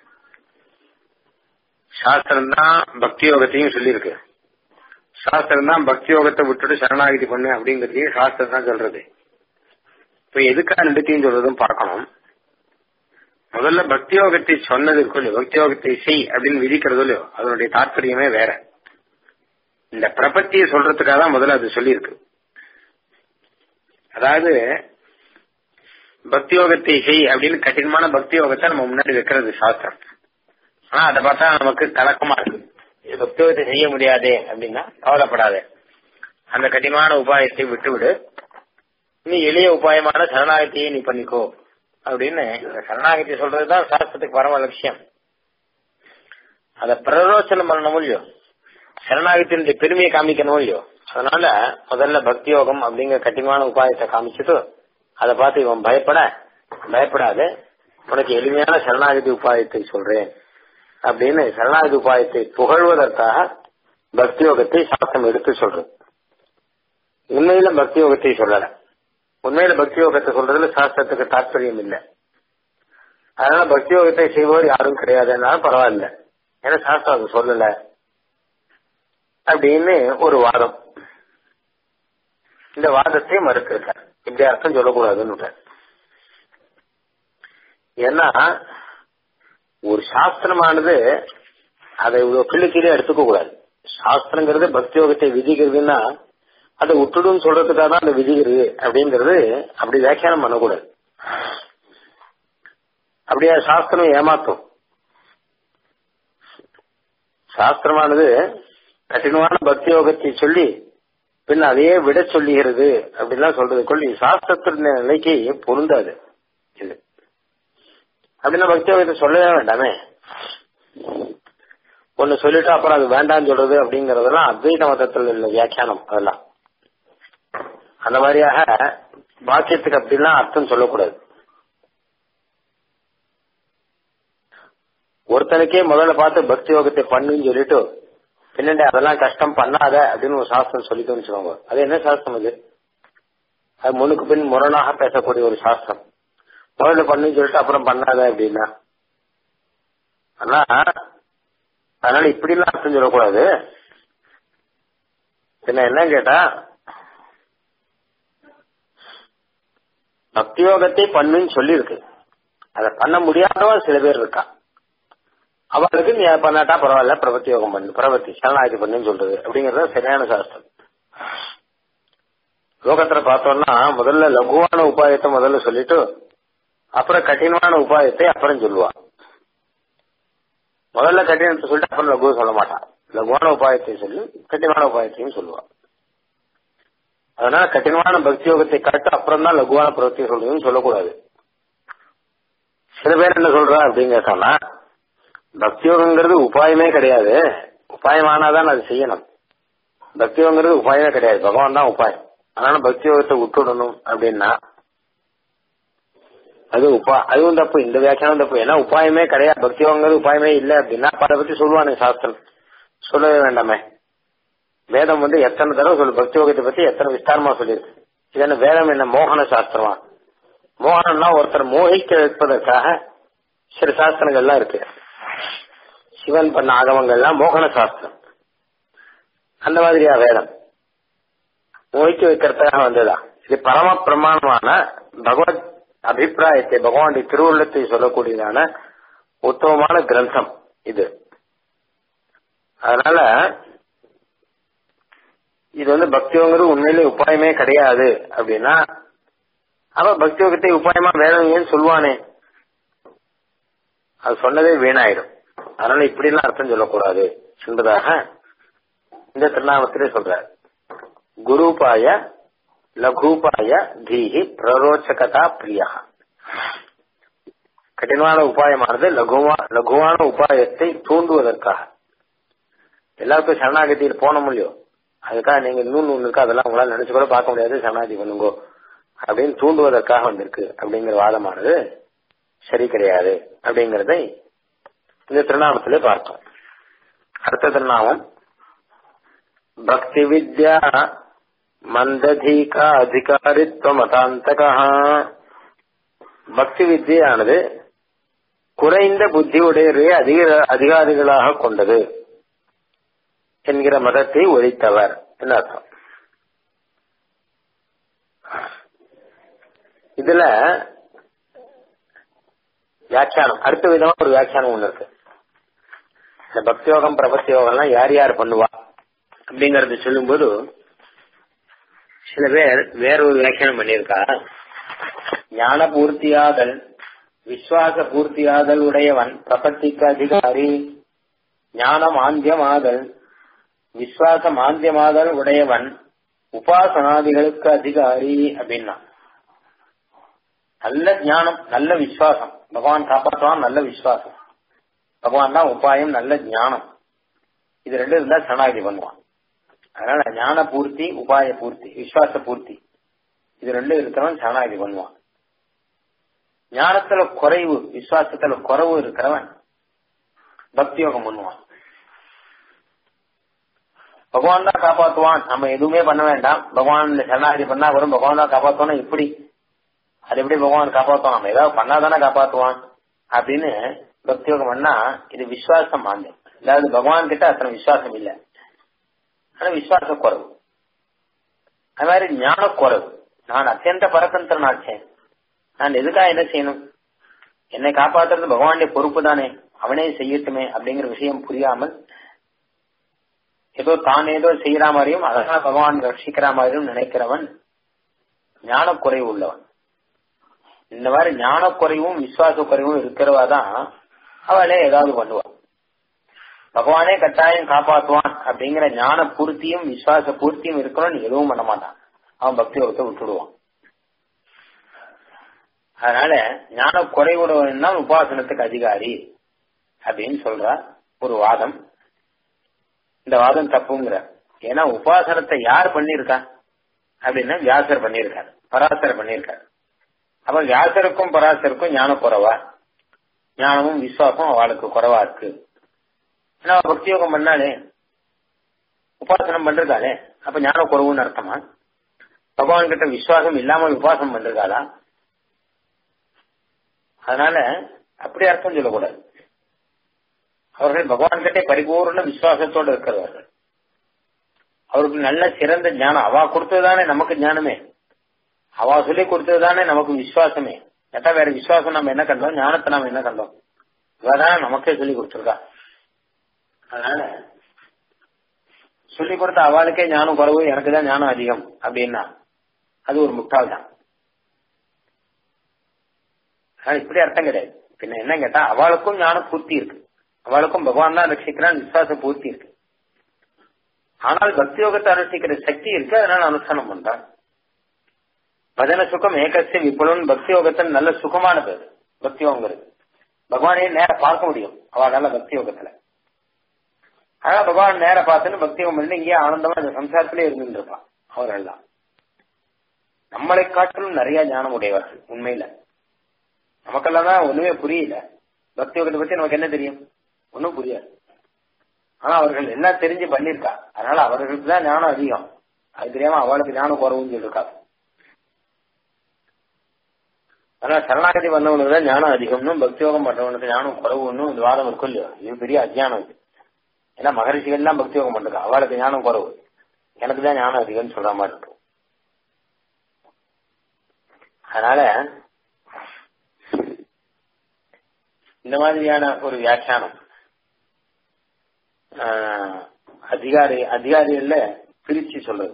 சாஸ்திரம் தான் பக்தி யோகத்தையும் சொல்லியிருக்கு சாஸ்திரம் தான் பக்தி யோகத்தை விட்டுட்டு சரணாகிதி பண்ணு அப்படிங்கறதையும் சாஸ்திரம் தான் சொல்றது இப்ப எதுக்காக ரெண்டுத்தையும் சொல்றதும் பார்க்கணும் முதல்ல பக்தி யோகத்தை சொன்னது இருக்கும் இல்லையோ பக்தி யோகத்தை செய் அப்படின்னு விதிக்கிறதோ இல்லையோ அதனுடைய தாற்பயமே வேற இந்த பிரபத்தியை சொல்றதுக்காக தான் முதல்ல அது சொல்லியிருக்கு அதாவது பக்தி யோகத்தை செய் அப்படின்னு கடினமான பக்தி யோகத்தை நம்ம முன்னாடி வைக்கிறது சாஸ்திரம் ஆனா அதை பார்த்தா நமக்கு கலக்கமா இருக்கு இது பக்தி யோகத்தை செய்ய முடியாதே அப்படின்னா கவலைப்படாதே அந்த கடினமான உபாயத்தை விட்டுவிடு நீ எளிய உபாயமான சரணாகத்தியை நீ பண்ணிக்கோ அப்படின்னு இந்த சரணாகதி சொல்றதுதான் சாஸ்திரத்துக்கு பரம லட்சியம் அத பிரரோச்சனம் பண்ணணும் இல்லையோ சரணாகத்தினுடைய பெருமையை காமிக்கணும் இல்லையோ அதனால முதல்ல பக்தி யோகம் அப்படிங்கிற கடினமான உபாயத்தை காமிச்சிட்டு அதை பார்த்து இவன் பயப்பட பயப்படாது உனக்கு எளிமையான சரணாகதி உபாயத்தை சொல்றேன் அப்படின்னு சரணாகதி உபாயத்தை புகழ்வதற்காக பக்தி யோகத்தை சாஸ்திரம் எடுத்து சொல்றது உண்மையில பக்தி யோகத்தை சொல்லல உண்மையில பக்தி யோகத்தை சொல்றதுல சாஸ்திரத்துக்கு தாற்பயம் இல்லை அதனால பக்தி யோகத்தை செய்வோர் யாரும் கிடையாதுன்னாலும் பரவாயில்ல ஏன்னா சாஸ்திரம் அது சொல்லல அப்படின்னு ஒரு வாதம் இந்த வாதத்தை மறுக்கிறார் இப்படி அர்த்தம் சொல்லக்கூடாதுன்னு ஏன்னா ஒரு சாஸ்திரமானது அதை இவ்வளவு கிள்ளுக்கீழே எடுத்துக்க கூடாது சாஸ்திரங்கிறது பக்தி யோகத்தை விதிக்கிறதுன்னா அதை விட்டுடும் சொல்றதுக்காக தான் அந்த விதிக்கிறது அப்படிங்கிறது அப்படி வியாக்கியானம் பண்ணக்கூடாது அப்படியே சாஸ்திரம் ஏமாத்தும் சாஸ்திரமானது கடினமான பக்தி யோகத்தை சொல்லி பின் அதையே விட சொல்லுகிறது அப்படிலாம் சொல்றது கொள்ளி சாஸ்திரத்தின் நிலைக்கு பொருந்தாது இது அப்படின்னா பக்தி யோகத்தை சொல்லவே வேண்டாமே ஒன்னு சொல்லிட்டு அப்புறம் அது வேண்டாம்னு சொல்றது அப்படிங்கறதெல்லாம் அத்வைத மதத்தில் உள்ள வியாக்கியானம் அதெல்லாம் அந்த மாதிரியாக வாக்கியத்துக்கு அப்படிலாம் அர்த்தம் சொல்லக்கூடாது ஒருத்தனுக்கே முதல்ல பார்த்து பக்தி யோகத்தை பண்ணுன்னு சொல்லிட்டு பின்னாடி அதெல்லாம் கஷ்டம் பண்ணாத அப்படின்னு ஒரு சாஸ்திரம் சொல்லிட்டு வச்சுக்கோங்க அது என்ன சாஸ்திரம் அது அது முன்னுக்கு பின் முரணாக பேசக்கூடிய ஒரு சாஸ்திரம் முதல்ல பண்ணுன்னு சொல்லிட்டு அப்புறம் பண்ணாத அப்படின்னா ஆனா அதனால இப்படி எல்லாம் அர்த்தம் சொல்லக்கூடாது என்ன என்ன கேட்டா பக்தியோகத்தை பண்ணுன்னு சொல்லியிருக்கு அதை பண்ண முடியாதவன் சில பேர் இருக்கா அவளுக்கு நீ பண்ணாட்டா பரவாயில்ல பிரபத்தி யோகம் பண்ணு பிரபத்தி சரணாகதி பண்ணுன்னு சொல்றது அப்படிங்கறது சரியான சாஸ்திரம் லோகத்துல பார்த்தோம்னா முதல்ல லகுவான உபாயத்தை முதல்ல சொல்லிட்டு அப்புறம் கடினமான உபாயத்தை அப்புறம் சொல்லுவா முதல்ல கடினத்தை சொல்லிட்டு அப்புறம் லகு சொல்ல மாட்டான் லகுவான உபாயத்தை சொல்லி கடினமான உபாயத்தையும் சொல்லுவா அதனால கடினமான பக்தி யோகத்தை காட்டு அப்புறம் தான் லகுவான பிரவர்த்தி சொல்றதுன்னு சொல்லக்கூடாது சில பேர் என்ன சொல்றா அப்படின்னு கேட்டோம்னா பக்தி யோகங்கிறது உபாயமே கிடையாது உபாயமானாதான் அது செய்யணும் பக்தி யோகங்கிறது உபாயமே கிடையாது பகவான் தான் உபாயம் அதனால பக்தி யோகத்தை விட்டுடணும் அப்படின்னா அது உபா அதுவும் தப்பு இந்த வியாக்கியானம் தப்பு ஏன்னா உபாயமே கிடையாது பக்தி யோகங்கிறது உபாயமே இல்லை அப்படின்னா அதை பத்தி சொல்லுவானு சாஸ்திரம் சொல்லவே வேண்டாமே வேதம் வந்து எத்தனை தடவை சொல்லு பக்தி யோகத்தை பத்தி எத்தனை விஸ்தாரமா சொல்லியிருக்கு இது என்ன வேதம் என்ன மோகன சாஸ்திரமா மோகனம்னா ஒருத்தர் மோகிக்க வைப்பதற்காக சில சாஸ்திரங்கள்லாம் இருக்கு சிவன் பண்ண ஆகமங்கள்லாம் மோகன சாஸ்திரம் அந்த மாதிரியா வேதம் மோகிக்க வைக்கிறதுக்காக வந்ததா இது பரம பிரமாணமான பகவத் அபிப்பிராயத்தை பகவானுடைய திருவுள்ளத்தை சொல்லக்கூடியதான உத்தமமான கிரந்தம் இது அதனால இது வந்து பக்தியோங்கிறது உண்மையிலே உபாயமே கிடையாது அப்படின்னா அவ பக்தியோகத்தை உபாயமா வேணும் ஏன்னு சொல்லுவானே அது சொன்னதே வீணாயிடும் அதனால இப்படி எல்லாம் அர்த்தம் சொல்லக்கூடாது என்பதாக இந்த திருநாமத்திலே சொல்றார் குருபாய லகூபாய தீஹி பிரரோச்சகதா பிரியா கடினமான உபாயமானது லகுவா லகுவான உபாயத்தை தூண்டுவதற்காக எல்லாருக்கும் சரணாகதியில் போன முடியும் அதுக்காக நீங்க இன்னொன்னு ஒண்ணு இருக்கு அதெல்லாம் உங்களால நினைச்சு கூட பார்க்க முடியாது சரணாகதி பண்ணுங்கோ அப்படின்னு தூண்டுவதற்காக வந்திருக்கு அப்படிங்கிற வாதமானது சரி கிடையாது அப்படிங்கறதை இந்த திருநாமத்திலே பார்த்தோம் அடுத்த திருநாமம் பக்தி வித்யா மந்ததீகா அதிகாரித்துவ மதாந்தக பக்தி வித்தியானது குறைந்த புத்தி உடையவரே அதிக அதிகாரிகளாக கொண்டது என்கிற மதத்தை ஒழித்தவர் என்ன அர்த்தம் இதுல வியாக்கியானம் அடுத்த விதமா ஒரு வியாக்கியானம் ஒண்ணு இருக்கு இந்த பக்தி யோகம் பிரபத்தி யோகம்லாம் யார் யார் பண்ணுவா அப்படிங்கறது சொல்லும்போது சில பேர் வேற ஒரு வியாக்கியானம் பண்ணியிருக்கா ஞான பூர்த்தியாதல் விஸ்வாச பூர்த்தியாதல் உடையவன் பிரபத்திக்கு அதிகாரி ஞான மாந்தியமாதல் விஸ்வாச மாந்தியமாதல் உடையவன் உபாசனாதிகளுக்கு அதிகாரி அப்படின்னா நல்ல ஞானம் நல்ல விசுவாசம் பகவான் காப்பாற்றுவான் நல்ல விசுவாசம் பகவான் தான் உபாயம் நல்ல ஞானம் இது ரெண்டு இருந்தா சரணாகதி பண்ணுவான் அதனால ஞான பூர்த்தி உபாய பூர்த்தி விசுவாச பூர்த்தி இது ரெண்டு இருக்கிறவன் சரணாகதி பண்ணுவான் ஞானத்துல குறைவு விசுவாசத்துல குறைவு இருக்கிறவன் பக்தி யோகம் பண்ணுவான் பகவான் தான் காப்பாத்துவான் நம்ம எதுவுமே பண்ண வேண்டாம் பகவான் சரணாகதி பண்ணா வரும் பகவான் தான் காப்பாத்துவானா எப்படி அது எப்படி பகவான் காப்பாத்துவான் நம்ம ஏதாவது பண்ணாதானே காப்பாத்துவான் அப்படின்னு பக்தி யோகம் பண்ணா இது விசுவாசம் மாந்தம் அதாவது பகவான் கிட்ட அத்தனை விசுவாசம் இல்லை ஆனா விசுவாச குறைவு அது மாதிரி ஞான குறைவு நான் அத்தியந்த பரதந்திரனாச்சேன் நான் எதுக்காக என்ன செய்யணும் என்னை காப்பாத்துறது பகவானுடைய பொறுப்பு தானே அவனே செய்யட்டுமே அப்படிங்கிற விஷயம் புரியாமல் ஏதோ தான் ஏதோ செய்யற மாதிரியும் அதனால பகவான் ரட்சிக்கிற மாதிரியும் நினைக்கிறவன் ஞான குறைவு உள்ளவன் இந்த மாதிரி ஞான குறைவும் விசுவாச குறைவும் இருக்கிறவா தான் அவளே ஏதாவது பண்ணுவான் பகவானே கட்டாயம் காப்பாத்துவான் அப்படிங்கிற ஞான பூர்த்தியும் விசுவாச பூர்த்தியும் இருக்கணும்னு எதுவும் பண்ண மாட்டான் அவன் பக்தி யோகத்தை விட்டுடுவான் அதனால ஞான குறைவுடையவன் தான் உபாசனத்துக்கு அதிகாரி அப்படின்னு சொல்ற ஒரு வாதம் இந்த வாதம் தப்புங்கிற ஏன்னா உபாசனத்தை யார் பண்ணிருக்கா அப்படின்னா வியாசர் பண்ணிருக்காரு பராசர் பண்ணிருக்காரு அப்ப வியாசருக்கும் பராசருக்கும் ஞான குறைவா ஞானமும் விசுவாசமும் அவளுக்கு குறைவா இருக்கு ஏன்னா பக்தி யோகம் பண்ணாலே உபாசனம் பண்றதாலே அப்ப ஞான குறைவுன்னு அர்த்தமா பகவான் கிட்ட விசுவாசம் இல்லாம உபாசனம் பண்றதாளா அதனால அப்படி அர்த்தம் சொல்லக்கூடாது அவர்கள் பகவான் கிட்டே பரிபூர்ண விசுவாசத்தோடு இருக்கிறவர்கள் அவருக்கு நல்ல சிறந்த ஞானம் அவா கொடுத்ததுதானே நமக்கு ஞானமே அவா சொல்லி கொடுத்ததுதானே நமக்கு விசுவாசமே கேட்டா வேற விசுவாசம் நம்ம என்ன கண்டோம் ஞானத்தை நாம என்ன கண்டோம் இவதான் நமக்கே சொல்லி கொடுத்துருக்கா அதனால சொல்லி கொடுத்த அவளுக்கே ஞானம் குறவு எனக்கு தான் ஞானம் அதிகம் அப்படின்னா அது ஒரு முட்டாள் தான் இப்படி அர்த்தம் கிடையாது பின்ன என்ன கேட்டா அவளுக்கும் ஞானம் பூர்த்தி இருக்கு அவளுக்கும் பகவான் தான் ரட்சிக்கிறான் விசுவாச பூர்த்தி இருக்கு ஆனால் பக்தி யோகத்தை அனுஷ்டிக்கிற சக்தி இருக்கு அதனால அனுஷ்டானம் பண்றான் பஜன சுகம் ஏகசிய விபுலன் பக்தி யோகத்தில் நல்ல சுகமான பேர் பக்தி யோகங்கிறது பகவானையே நேர பார்க்க முடியும் அவளால பக்தி யோகத்துல ஆனா பகவான் நேர பார்த்துன்னு பக்தி யோகம் பண்ணி இங்கேயே ஆனந்தமா இந்த சம்சாரத்திலே இருந்துட்டு இருப்பான் அவர்கள் தான் நம்மளை காட்டிலும் நிறைய ஞானம் உடையவர்கள் உண்மையில நமக்கெல்லாம் தான் ஒண்ணுமே புரியல பக்தி யோகத்தை பத்தி நமக்கு என்ன தெரியும் ஒன்னும் புரியாது ஆனா அவர்கள் எல்லாம் தெரிஞ்சு பண்ணிருக்கா அதனால அவர்களுக்கு தான் ஞானம் அதிகம் அது தெரியாம அவளுக்கு ஞானம் குறவுன்னு சொல்லிருக்கா ஆனா சரணாகதி பண்ணவனுக்கு தான் ஞானம் அதிகம்னு பக்தியோகம் பண்றவனுக்கு ஞானம் குறவுன்னு இந்த வாதம் இருக்கும் இல்லையோ இது பெரிய அஜ்ஞானம் இது ஏன்னா மகரிஷிகள் எல்லாம் பக்தியோகம் பண்றாங்க அவளுக்கு ஞானம் குறவு எனக்கு தான் ஞானம் அதிகம்னு சொல்ற மாதிரி இருக்கும் அதனால இந்த மாதிரியான ஒரு வியாக்கியானம் அதிகாரி அதிகாரிகள்ல பிரிச்சு சொல்றது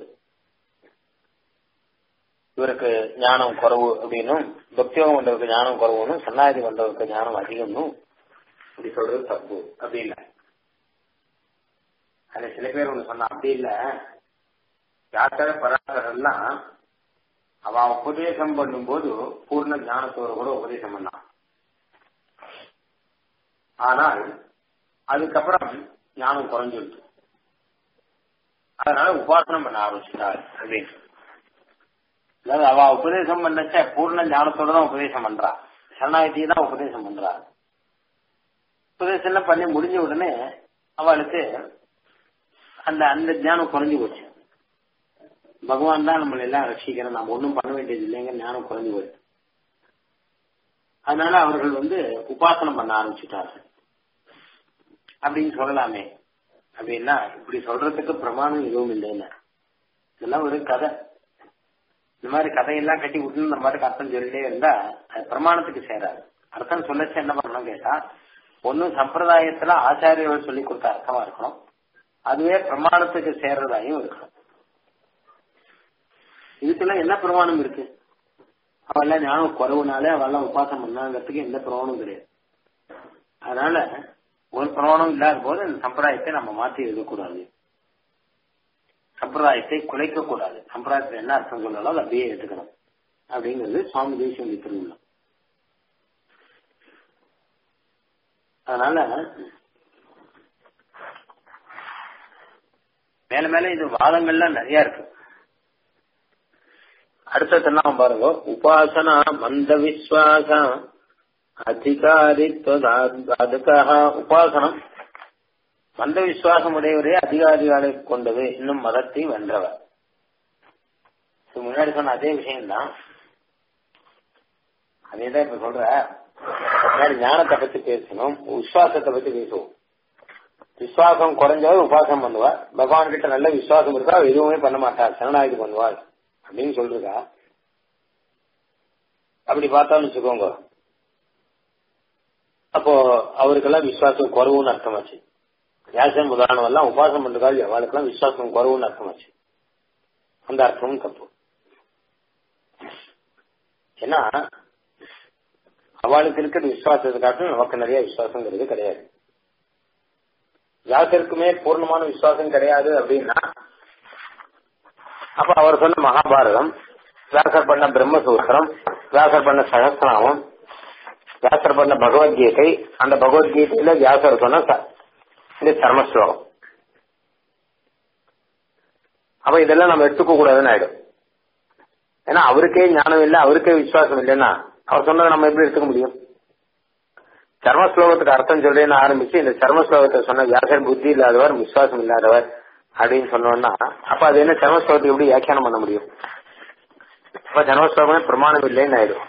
இவருக்கு ஞானம் குறவு அப்படின்னும் பக்தியோகம் பண்றதுக்கு ஞானம் குறவுன்னு சன்னாதி பண்றதுக்கு ஞானம் அதிகம்னும் இப்படி சொல்றது தப்பு அப்படி இல்ல அதுல சில பேர் ஒண்ணு சொன்னா அப்படி இல்ல யாத்திரை பராசரம் எல்லாம் அவன் உபதேசம் பண்ணும்போது பூர்ண ஞானத்தோடு கூட உபதேசம் பண்ணான் ஆனால் அதுக்கப்புறம் ஞானம் குறைஞ்சிருக்கு அதனால உபாசனம் பண்ண ஆரம்பிச்சிட்டார் அப்படின்னு அதாவது அவ உபதேசம் பண்ணச்ச பூர்ண ஞானத்தோட தான் உபதேசம் பண்றா சரணாகதியை தான் உபதேசம் பண்றா உபதேசம் பண்ணி முடிஞ்ச உடனே அவளுக்கு அந்த அந்த ஞானம் குறைஞ்சு போச்சு பகவான் தான் நம்மளை எல்லாம் ரசிக்கிறோம் நம்ம ஒன்றும் பண்ண வேண்டியது இல்லைங்க ஞானம் குறைஞ்சு போயிடுச்சு அதனால அவர்கள் வந்து உபாசனம் பண்ண ஆரம்பிச்சுட்டார்கள் அப்படின்னு சொல்லலாமே அப்படின்னா இப்படி சொல்றதுக்கு பிரமாணம் எதுவும் இல்லைன்னு இதெல்லாம் ஒரு கதை இந்த மாதிரி கதையெல்லாம் கட்டி விட்டு இந்த மாதிரி அர்த்தம் சொல்லிட்டே இருந்தா அது பிரமாணத்துக்கு சேராது அர்த்தம் சொல்லச்சு என்ன பண்ணணும் கேட்டா ஒன்னும் சம்பிரதாயத்துல ஆச்சாரியர்கள் சொல்லி கொடுத்த அர்த்தமா இருக்கணும் அதுவே பிரமாணத்துக்கு சேர்றதாயும் இருக்கணும் இதுக்கெல்லாம் என்ன பிரமாணம் இருக்கு அவெல்லாம் ஞானம் குறவுனாலே அவெல்லாம் உபாசம் பண்ணாங்கிறதுக்கு எந்த பிரமாணம் கிடையாது அதனால ஒரு பிரமாணம் இல்லாத போது இந்த சம்பிரதாயத்தை நம்ம மாற்றி எழுதக்கூடாது சம்பிரதாயத்தை குலைக்க கூடாது சம்பிரதாயத்தில் என்ன அர்த்தம் சொல்லலாம் அதை அப்படியே எடுத்துக்கணும் அப்படிங்கிறது சுவாமி தேசியம் திருவிழா அதனால மேல மேல இது வாதங்கள்லாம் நிறைய இருக்கு அடுத்ததெல்லாம் பாருங்க உபாசனா மந்த விஸ்வாச அதிகாரித்வ அதுக்காக உபாசனம் மந்த விசுவாசம் உடையவரே அதிகாரிகளை கொண்டது இன்னும் மதத்தை வென்றவர் முன்னாடி சொன்ன அதே விஷயம்தான் அதேதான் இப்ப சொல்ற முன்னாடி ஞானத்தை பத்தி பேசணும் விசுவாசத்தை பத்தி பேசுவோம் விசுவாசம் குறைஞ்சவர் உபாசம் பண்ணுவார் பகவான் கிட்ட நல்ல விசுவாசம் இருக்கா எதுவுமே பண்ண மாட்டார் சரணாகி பண்ணுவார் அப்படின்னு சொல்றா அப்படி பார்த்தாலும் வச்சுக்கோங்க அப்போ அவருக்கெல்லாம் விசுவாசம் குறவுன்னு அர்த்தமாச்சு வியாசம் உதாரணம் எல்லாம் உபாசம் பண்றதால் அவளுக்கெல்லாம் விசுவாசம் குறவுன்னு அர்த்தமாச்சு அந்த அர்த்தமும் தப்பு ஏன்னா அவளுக்கு இருக்கிற விசுவாசத்தை காட்டும் நமக்கு நிறைய விசுவாசங்கிறது கிடையாது வியாசருக்குமே பூர்ணமான விசுவாசம் கிடையாது அப்படின்னா அப்ப அவர் சொன்ன மகாபாரதம் வியாசர் பண்ண பிரம்மசூத்திரம் வியாசர் பண்ண சகசிரநாமம் வியாசர் பண்ண பகவத்கீதை அந்த பகவத்கீதையில வியாசர் சொன்ன இந்த சர்மஸ்லோகம் அப்ப இதெல்லாம் நம்ம எடுத்துக்க கூடாதுன்னு ஆயிடும் ஏன்னா அவருக்கே ஞானம் இல்லை அவருக்கே விசுவாசம் இல்லைன்னா அவர் சொன்னதை நம்ம எப்படி எடுத்துக்க முடியும் சர்மஸ்லோகத்துக்கு அர்த்தம் சொல்றேன்னு ஆரம்பிச்சு இந்த சர்மஸ்லோகத்தை சொன்ன வியாசர் புத்தி இல்லாதவர் விசுவாசம் இல்லாதவர் அப்படின்னு சொன்னோம்னா அப்ப அது என்ன சர்மஸ்லோகத்துக்கு எப்படி வியாக்கியானம் பண்ண முடியும் அப்ப சர்மஸ்லோகமே பிரமாணம் இல்லைன்னு ஆயிடும்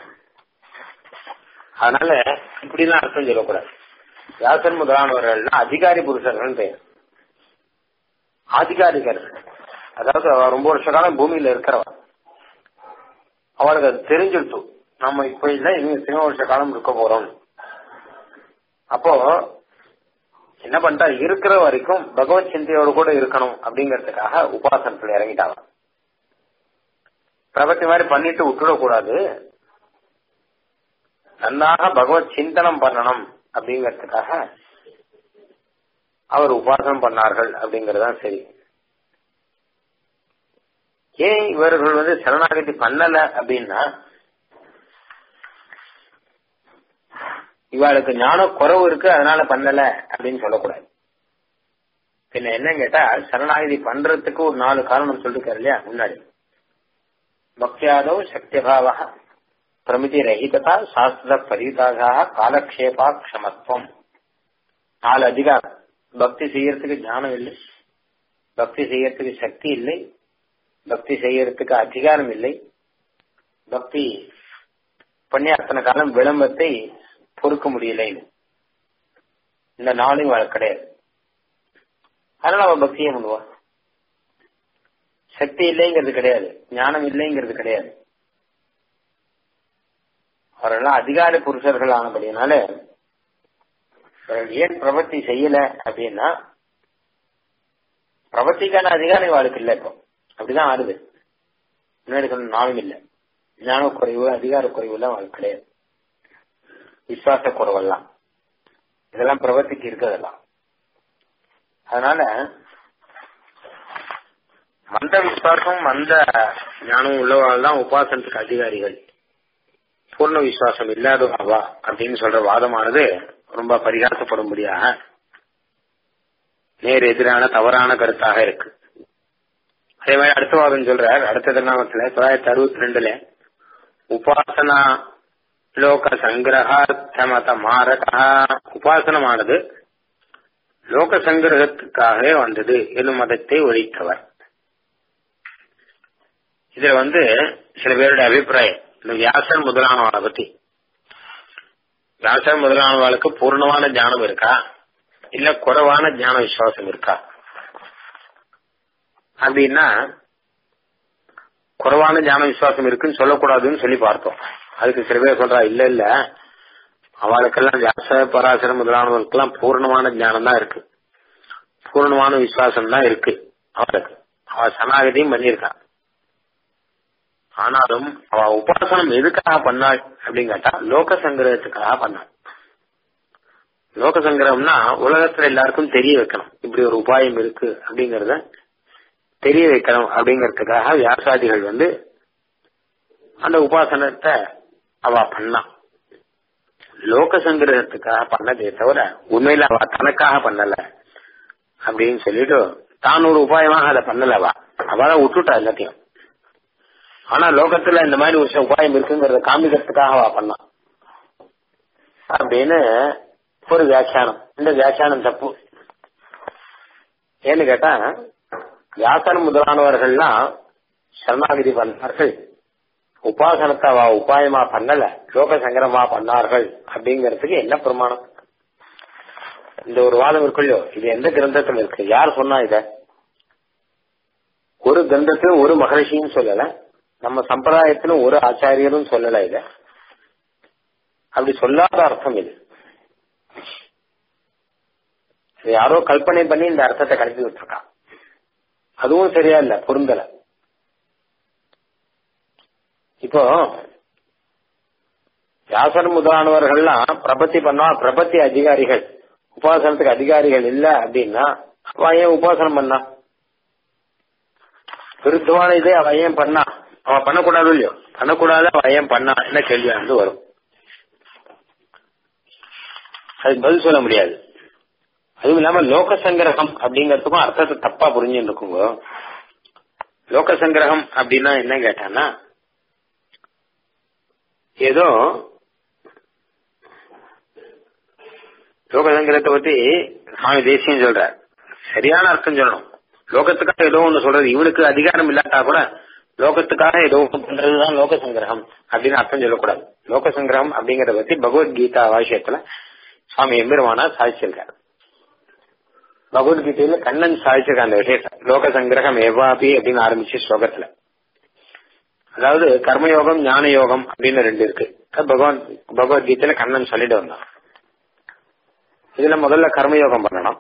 அதனால இப்படிலாம் அர்த்தம் சொல்லக்கூடாது வியாசர் முதலானவர்கள்லாம் அதிகாரி புருஷர்கள் பெயர் ஆதிகாரிகர்கள் அதாவது அவ ரொம்ப வருஷ காலம் பூமியில இருக்கிறவ அவளுக்கு அது தெரிஞ்சிருச்சு நம்ம இப்ப இல்ல இன்னும் எத்தனையோ வருஷ காலம் இருக்க போறோம் அப்போ என்ன பண்ணிட்டா இருக்கிற வரைக்கும் பகவத் சிந்தையோடு கூட இருக்கணும் அப்படிங்கறதுக்காக உபாசனத்துல இறங்கிட்டாங்க பிரபத்தி மாதிரி பண்ணிட்டு விட்டுடக்கூடாது நன்னாக பகவத் சிந்தனம் பண்ணணும் அப்படிங்கறதுக்காக அவர் உபாசனம் பண்ணார்கள் அப்படிங்கறதுதான் சரி ஏன் இவர்கள் வந்து சரணாகதி பண்ணல அப்படின்னா இவாளுக்கு ஞான குறவு இருக்கு அதனால பண்ணல அப்படின்னு சொல்லக்கூடாது பின்ன என்ன கேட்டா சரணாகதி பண்றதுக்கு ஒரு நாலு காரணம் சொல்லிருக்காரு இல்லையா முன்னாடி பக்தியாதோ சக்தியபாவ பிரமிதி ரஹிதா சாஸ்திர பரிதாக காலக்ஷேபா க்ஷமத்துவம் நாலு அதிகாரம் பக்தி செய்யறதுக்கு ஞானம் இல்லை பக்தி செய்யறதுக்கு சக்தி இல்லை பக்தி செய்யறதுக்கு அதிகாரம் இல்லை பக்தி பண்ணி அத்தனை காலம் விளம்பத்தை பொறுக்க முடியலைன்னு இந்த நாளும் அவளுக்கு கிடையாது அதனால அவ பக்தியை பண்ணுவா சக்தி இல்லைங்கிறது கிடையாது ஞானம் இல்லைங்கிறது கிடையாது அவரெல்லாம் அதிகார புருஷர்கள் ஆனபடினால ஏன் பிரவர்த்தி செய்யல அப்படின்னா பிரவர்த்திக்கான அதிகாரம் வாழ்க்கை இல்லை இப்போ அப்படிதான் ஆறுது முன்னாடி சொன்ன நாளும் இல்லை ஞான குறைவு அதிகார குறைவு எல்லாம் வாழ்க்கை கிடையாது விசுவாச குறைவெல்லாம் இதெல்லாம் பிரவர்த்திக்கு இருக்கிறதெல்லாம் அதனால மந்த விசுவாசம் மந்த ஞானம் உள்ளவர்கள் தான் உபாசனத்துக்கு அதிகாரிகள் பூர்ண விசுவாசம் இல்லாதவா அப்படின்னு சொல்ற வாதமானது ரொம்ப பரிகாசப்படும்படியாக நேர் எதிரான தவறான கருத்தாக இருக்கு அதே மாதிரி அடுத்த வாதம் சொல்றார் அடுத்த திருநாமத்துல தொள்ளாயிரத்தி அறுபத்தி ரெண்டுல உபாசனா லோக சங்கிரகார்த்தமத மாரகா உபாசனமானது லோக சங்கிரகத்துக்காகவே வந்தது என்னும் மதத்தை ஒழித்தவர் இதுல வந்து சில பேருடைய அபிப்பிராயம் இந்த வியாசர் முதலானவளை பத்தி வியாசர் முதலானவளுக்கு பூர்ணமான ஞானம் இருக்கா இல்ல குறைவான ஞான விசுவாசம் இருக்கா அப்படின்னா குறைவான ஞான விசுவாசம் இருக்குன்னு சொல்லக்கூடாதுன்னு சொல்லி பார்த்தோம் அதுக்கு சில பேர் சொல்றா இல்ல இல்ல அவளுக்கெல்லாம் வியாச பராசர முதலானவர்களுக்கெல்லாம் பூர்ணமான ஞானம் தான் இருக்கு பூர்ணமான விசுவாசம் தான் இருக்கு அவளுக்கு அவ சனாகதியும் பண்ணியிருக்கான் ஆனாலும் அவ உபாசனம் எதுக்காக பண்ணாள் அப்படின்னு கேட்டா லோக சங்கிரகத்துக்காக பண்ணாள் லோக சங்கிரகம்னா உலகத்துல எல்லாருக்கும் தெரிய வைக்கணும் இப்படி ஒரு உபாயம் இருக்கு அப்படிங்கறத தெரிய வைக்கணும் அப்படிங்கறதுக்காக வியாசாதிகள் வந்து அந்த உபாசனத்தை அவ பண்ணா லோக சங்கிரகத்துக்காக பண்ணதே தவிர உண்மையில அவ தனக்காக பண்ணல அப்படின்னு சொல்லிட்டு தான் ஒரு உபாயமாக அதை பண்ணலவா அவதான் விட்டுட்டா எல்லாத்தையும் ஆனா லோகத்துல இந்த மாதிரி ஒரு உபாயம் இருக்குங்கிறத காமிக்கிறதுக்காக அவ பண்ணா அப்படின்னு ஒரு வியாக்கியானம் இந்த வியாக்கியானம் தப்பு ஏன்னு கேட்டா வியாசனம் முதலானவர்கள்லாம் சரணாகிதி பண்ணார்கள் உபாசனத்தை அவ உபாயமா பண்ணல லோக சங்கரமா பண்ணார்கள் அப்படிங்கறதுக்கு என்ன பிரமாணம் இந்த ஒரு வாதம் இருக்குல்லோ இது எந்த கிரந்தத்துல இருக்கு யார் சொன்னா இத ஒரு கிரந்தத்திலும் ஒரு மகரிஷியும் சொல்லல நம்ம சம்பிரதாயத்திலும் ஒரு ஆச்சாரியரும் சொல்லல இத அப்படி சொல்லாத அர்த்தம் இது யாரோ கல்பனை பண்ணி இந்த அர்த்தத்தை கலப்பி விட்டுருக்கான் அதுவும் சரியா இல்ல பொருந்தல இப்போ வியாசர் முதலானவர்கள்லாம் பிரபத்தி பண்ணா பிரபத்தி அதிகாரிகள் உபாசனத்துக்கு அதிகாரிகள் இல்ல அப்படின்னா அவ ஏன் உபாசனம் பண்ணா விருத்தமான இதே அவ ஏன் பண்ணா அவ பண்ணக்கூடாது இல்லையோ பண்ணக்கூடாது அவ ஏன் பண்ணா என்ன கேள்வி வந்து வரும் அதுக்கு பதில் சொல்ல முடியாது அதுவும் இல்லாம லோக சங்கிரகம் அப்படிங்கறதுக்கும் அர்த்தத்தை தப்பா புரிஞ்சுட்டு இருக்குங்க லோக சங்கிரகம் அப்படின்னா என்ன கேட்டானா ஏதோ லோக சங்கிரகத்தை பத்தி சுவாமி தேசியம் சொல்றார் சரியான அர்த்தம் சொல்லணும் லோகத்துக்காக ஏதோ ஒண்ணு சொல்றது இவனுக்கு அதிகாரம் இல்லாட்டா கூட லோகத்துக்காக ஏதோ ஒண்ணு பண்றதுதான் லோக சங்கிரகம் அப்படின்னு அர்த்தம் சொல்லக்கூடாது லோக சங்கிரகம் அப்படிங்கறத பத்தி பகவத்கீதா வாசியத்துல சுவாமி எம்பெருமானா சாதிச்சிருக்காரு பகவத்கீதையில கண்ணன் சாதிச்சிருக்க அந்த விஷயத்த லோக சங்கிரகம் எவ்வாபி அப்படின்னு ஆரம்பிச்சு ஸ்லோகத்துல அதாவது கர்மயோகம் ஞான யோகம் அப்படின்னு ரெண்டு இருக்கு பகவான் பகவத்கீதையில கண்ணன் சொல்லிட்டு வந்தான் இதுல முதல்ல கர்மயோகம் பண்ணணும்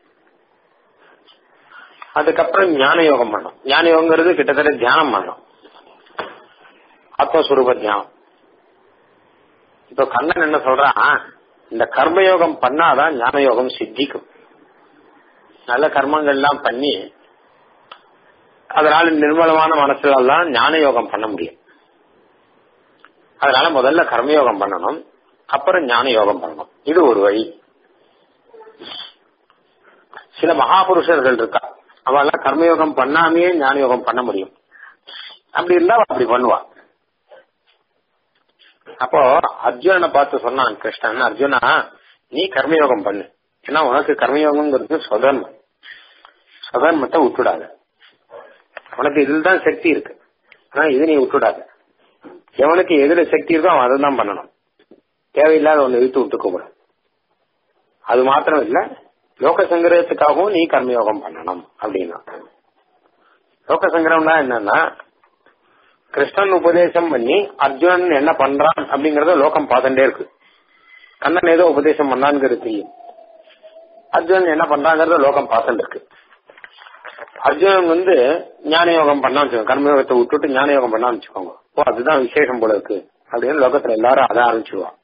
அதுக்கப்புறம் ஞான யோகம் பண்ணணும் ஞான யோகங்கிறது கிட்டத்தட்ட தியானம் பண்ணணும் ஆத்மஸ்வரூப தியானம் இப்ப கண்ணன் என்ன சொல்றான் இந்த கர்மயோகம் பண்ணாதான் ஞான யோகம் சித்திக்கும் நல்ல கர்மங்கள் எல்லாம் பண்ணி அதனால நிர்மலமான மனசுல எல்லாம் ஞான யோகம் பண்ண முடியும் அதனால முதல்ல கர்மயோகம் பண்ணணும் அப்புறம் ஞான யோகம் பண்ணணும் இது ஒரு வழி சில மகாபுருஷர்கள் இருக்கா அவெல்லாம் கர்மயோகம் பண்ணாமையே ஞான யோகம் பண்ண முடியும் அப்படி இருந்தா அப்படி பண்ணுவா அப்போ அர்ஜுனனை பார்த்து சொன்னான் கிருஷ்ணன் அர்ஜுனா நீ கர்மயோகம் பண்ணு ஏன்னா உனக்கு கர்மயோகம்ங்கிறது சுதர்மம் சுதர்மத்தை விட்டுடாத உனக்கு இதில் தான் சக்தி இருக்கு ஆனா இது நீ விட்டுடாத எவனுக்கு எதிர சக்தி இருக்கோ அவன் அதை தான் பண்ணணும் தேவையில்லாத ஒன்று இழுத்து விட்டுக்க கூடாது அது மாத்திரம் இல்ல லோக சங்கிரகத்துக்காகவும் நீ கர்மயோகம் பண்ணணும் அப்படின்னா லோக சங்கிரகம்னா என்னன்னா கிருஷ்ணன் உபதேசம் பண்ணி அர்ஜுனன் என்ன பண்றான் அப்படிங்கறத லோகம் பார்த்துட்டே இருக்கு கண்ணன் ஏதோ உபதேசம் பண்ணாங்கிறது தெரியும் அர்ஜுனன் என்ன பண்றாங்கிறத லோகம் பார்த்துட்டு இருக்கு அர்ஜுனன் வந்து ஞான யோகம் பண்ணான்னு வச்சுக்கோங்க கர்மயோகத்தை விட்டுட்டு ஞான யோகம் பண்ணான்னு வச்சுக்கோங்க ஓ அதுதான் விசேஷம் போல இருக்கு அப்படின்னு லோகத்துல எல்லாரும் அதை ஆரம்பிச்சுடுவான்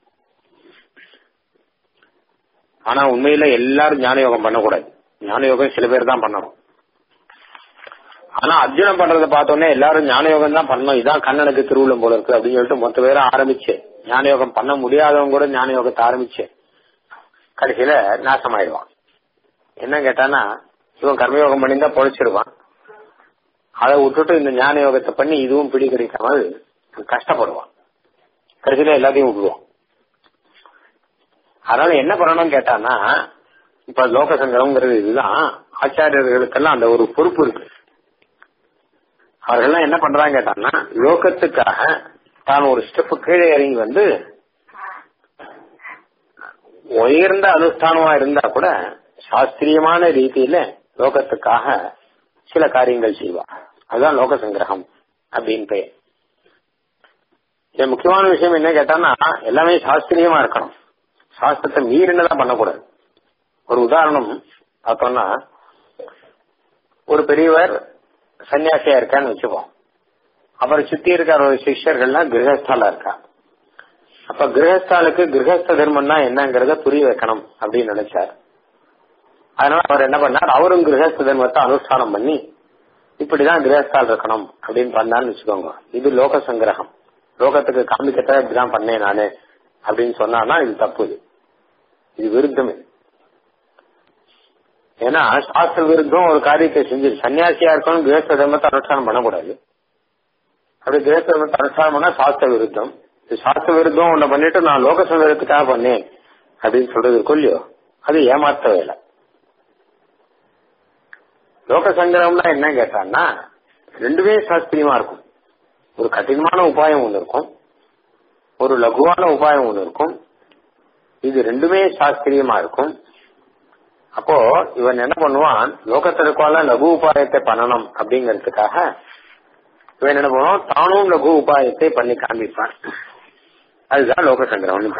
ஆனா உண்மையில எல்லாரும் ஞான யோகம் பண்ணக்கூடாது ஞான யோகம் சில பேர் தான் பண்ணணும் ஆனா அர்ஜுனன் பண்றதை பார்த்தோன்னே எல்லாரும் ஞான யோகம் தான் பண்ணணும் இதான் கண்ணனுக்கு திருவிழம் போல இருக்கு அப்படின்னு சொல்லிட்டு மொத்த பேரும் ஆரம்பிச்சு ஞான யோகம் பண்ண முடியாதவங்க கூட ஞான யோகத்தை ஆரம்பிச்சு கடைசியில நாசமாயிடுவான் என்ன கேட்டானா இவன் கர்மயோகம் பண்ணி தான் பொழைச்சிருவான் அதை விட்டுட்டு இந்த ஞான யோகத்தை பண்ணி இதுவும் பிடி கிடைக்காமல் கஷ்டப்படுவான் கடைசியில எல்லாத்தையும் விட்டுருவான் அதனால என்ன பண்ணணும்னு கேட்டானா இப்ப லோக சங்கரம்ங்கிறது இதுதான் ஆச்சாரியர்களுக்கெல்லாம் அந்த ஒரு பொறுப்பு இருக்கு அவர்கள்லாம் என்ன பண்றாங்க கேட்டாங்கன்னா லோகத்துக்காக தான் ஒரு ஸ்டெப் கீழே இறங்கி வந்து உயர்ந்த அனுஷ்டானமா இருந்தா கூட சாஸ்திரியமான ரீதியில லோகத்துக்காக சில காரியங்கள் செய்வா அதுதான் லோக சங்கிரகம் அப்படின்னு பெயர் இது முக்கியமான விஷயம் என்ன கேட்டான்னா எல்லாமே சாஸ்திரியமா இருக்கணும் சாஸ்திரத்தை மீறினதான் பண்ணக்கூடாது ஒரு உதாரணம் பார்த்தோம்னா ஒரு பெரியவர் சன்னியாசியா இருக்கான்னு வச்சுப்போம் அவரை சுத்தி இருக்கிற ஒரு சிஷ்யர்கள்லாம் கிரகஸ்தாலா இருக்கா அப்ப கிரகஸ்தாலுக்கு கிரகஸ்த தர்மம்னா என்னங்கறத புரிய வைக்கணும் அப்படின்னு நினைச்சார் அதனால அவர் என்ன பண்ணார் அவரும் கிரகஸ்த தர்மத்தை அனுஷ்டானம் பண்ணி இப்படிதான் கிரகஸ்தால் இருக்கணும் அப்படின்னு பண்ணான்னு வச்சுக்கோங்க இது லோக சங்கிரகம் லோகத்துக்கு காமிக்கத்தான் இப்படிதான் பண்ணேன் நானு அப்படின்னு சொன்னான்னா இது தப்பு இது இது விருத்தம் இது ஏன்னா சாஸ்திர விருத்தம் ஒரு காரியத்தை செஞ்சு சன்னியாசியா இருக்கணும் கிரகஸ்த தர்மத்தை அனுஷ்டானம் பண்ணக்கூடாது அப்படி கிரகஸ்த தர்மத்தை அனுஷ்டானம் பண்ணா சாஸ்திர விருத்தம் இது சாஸ்திர விருத்தம் ஒண்ணு பண்ணிட்டு நான் லோக சங்கரத்துக்காக பண்ணேன் அப்படின்னு சொல்றது கொல்லியோ அது ஏமாத்த வேலை லோக சங்கரம்னா என்ன கேட்டான்னா ரெண்டுமே சாஸ்திரியமா இருக்கும் ஒரு கடினமான உபாயம் ஒண்ணு இருக்கும் ஒரு லகுவான உபாயம் ஒண்ணு இருக்கும் இது ரெண்டுமே சாஸ்திரியமா இருக்கும் அப்போ இவன் என்ன பண்ணுவான் லோகத்திற்கால லகு உபாயத்தை பண்ணணும் அப்படிங்கறதுக்காக இவன் என்ன பண்ணுவான் தானும் லகு உபாயத்தை பண்ணி காண்பிப்பான் அதுதான் லோக சங்கிரகம்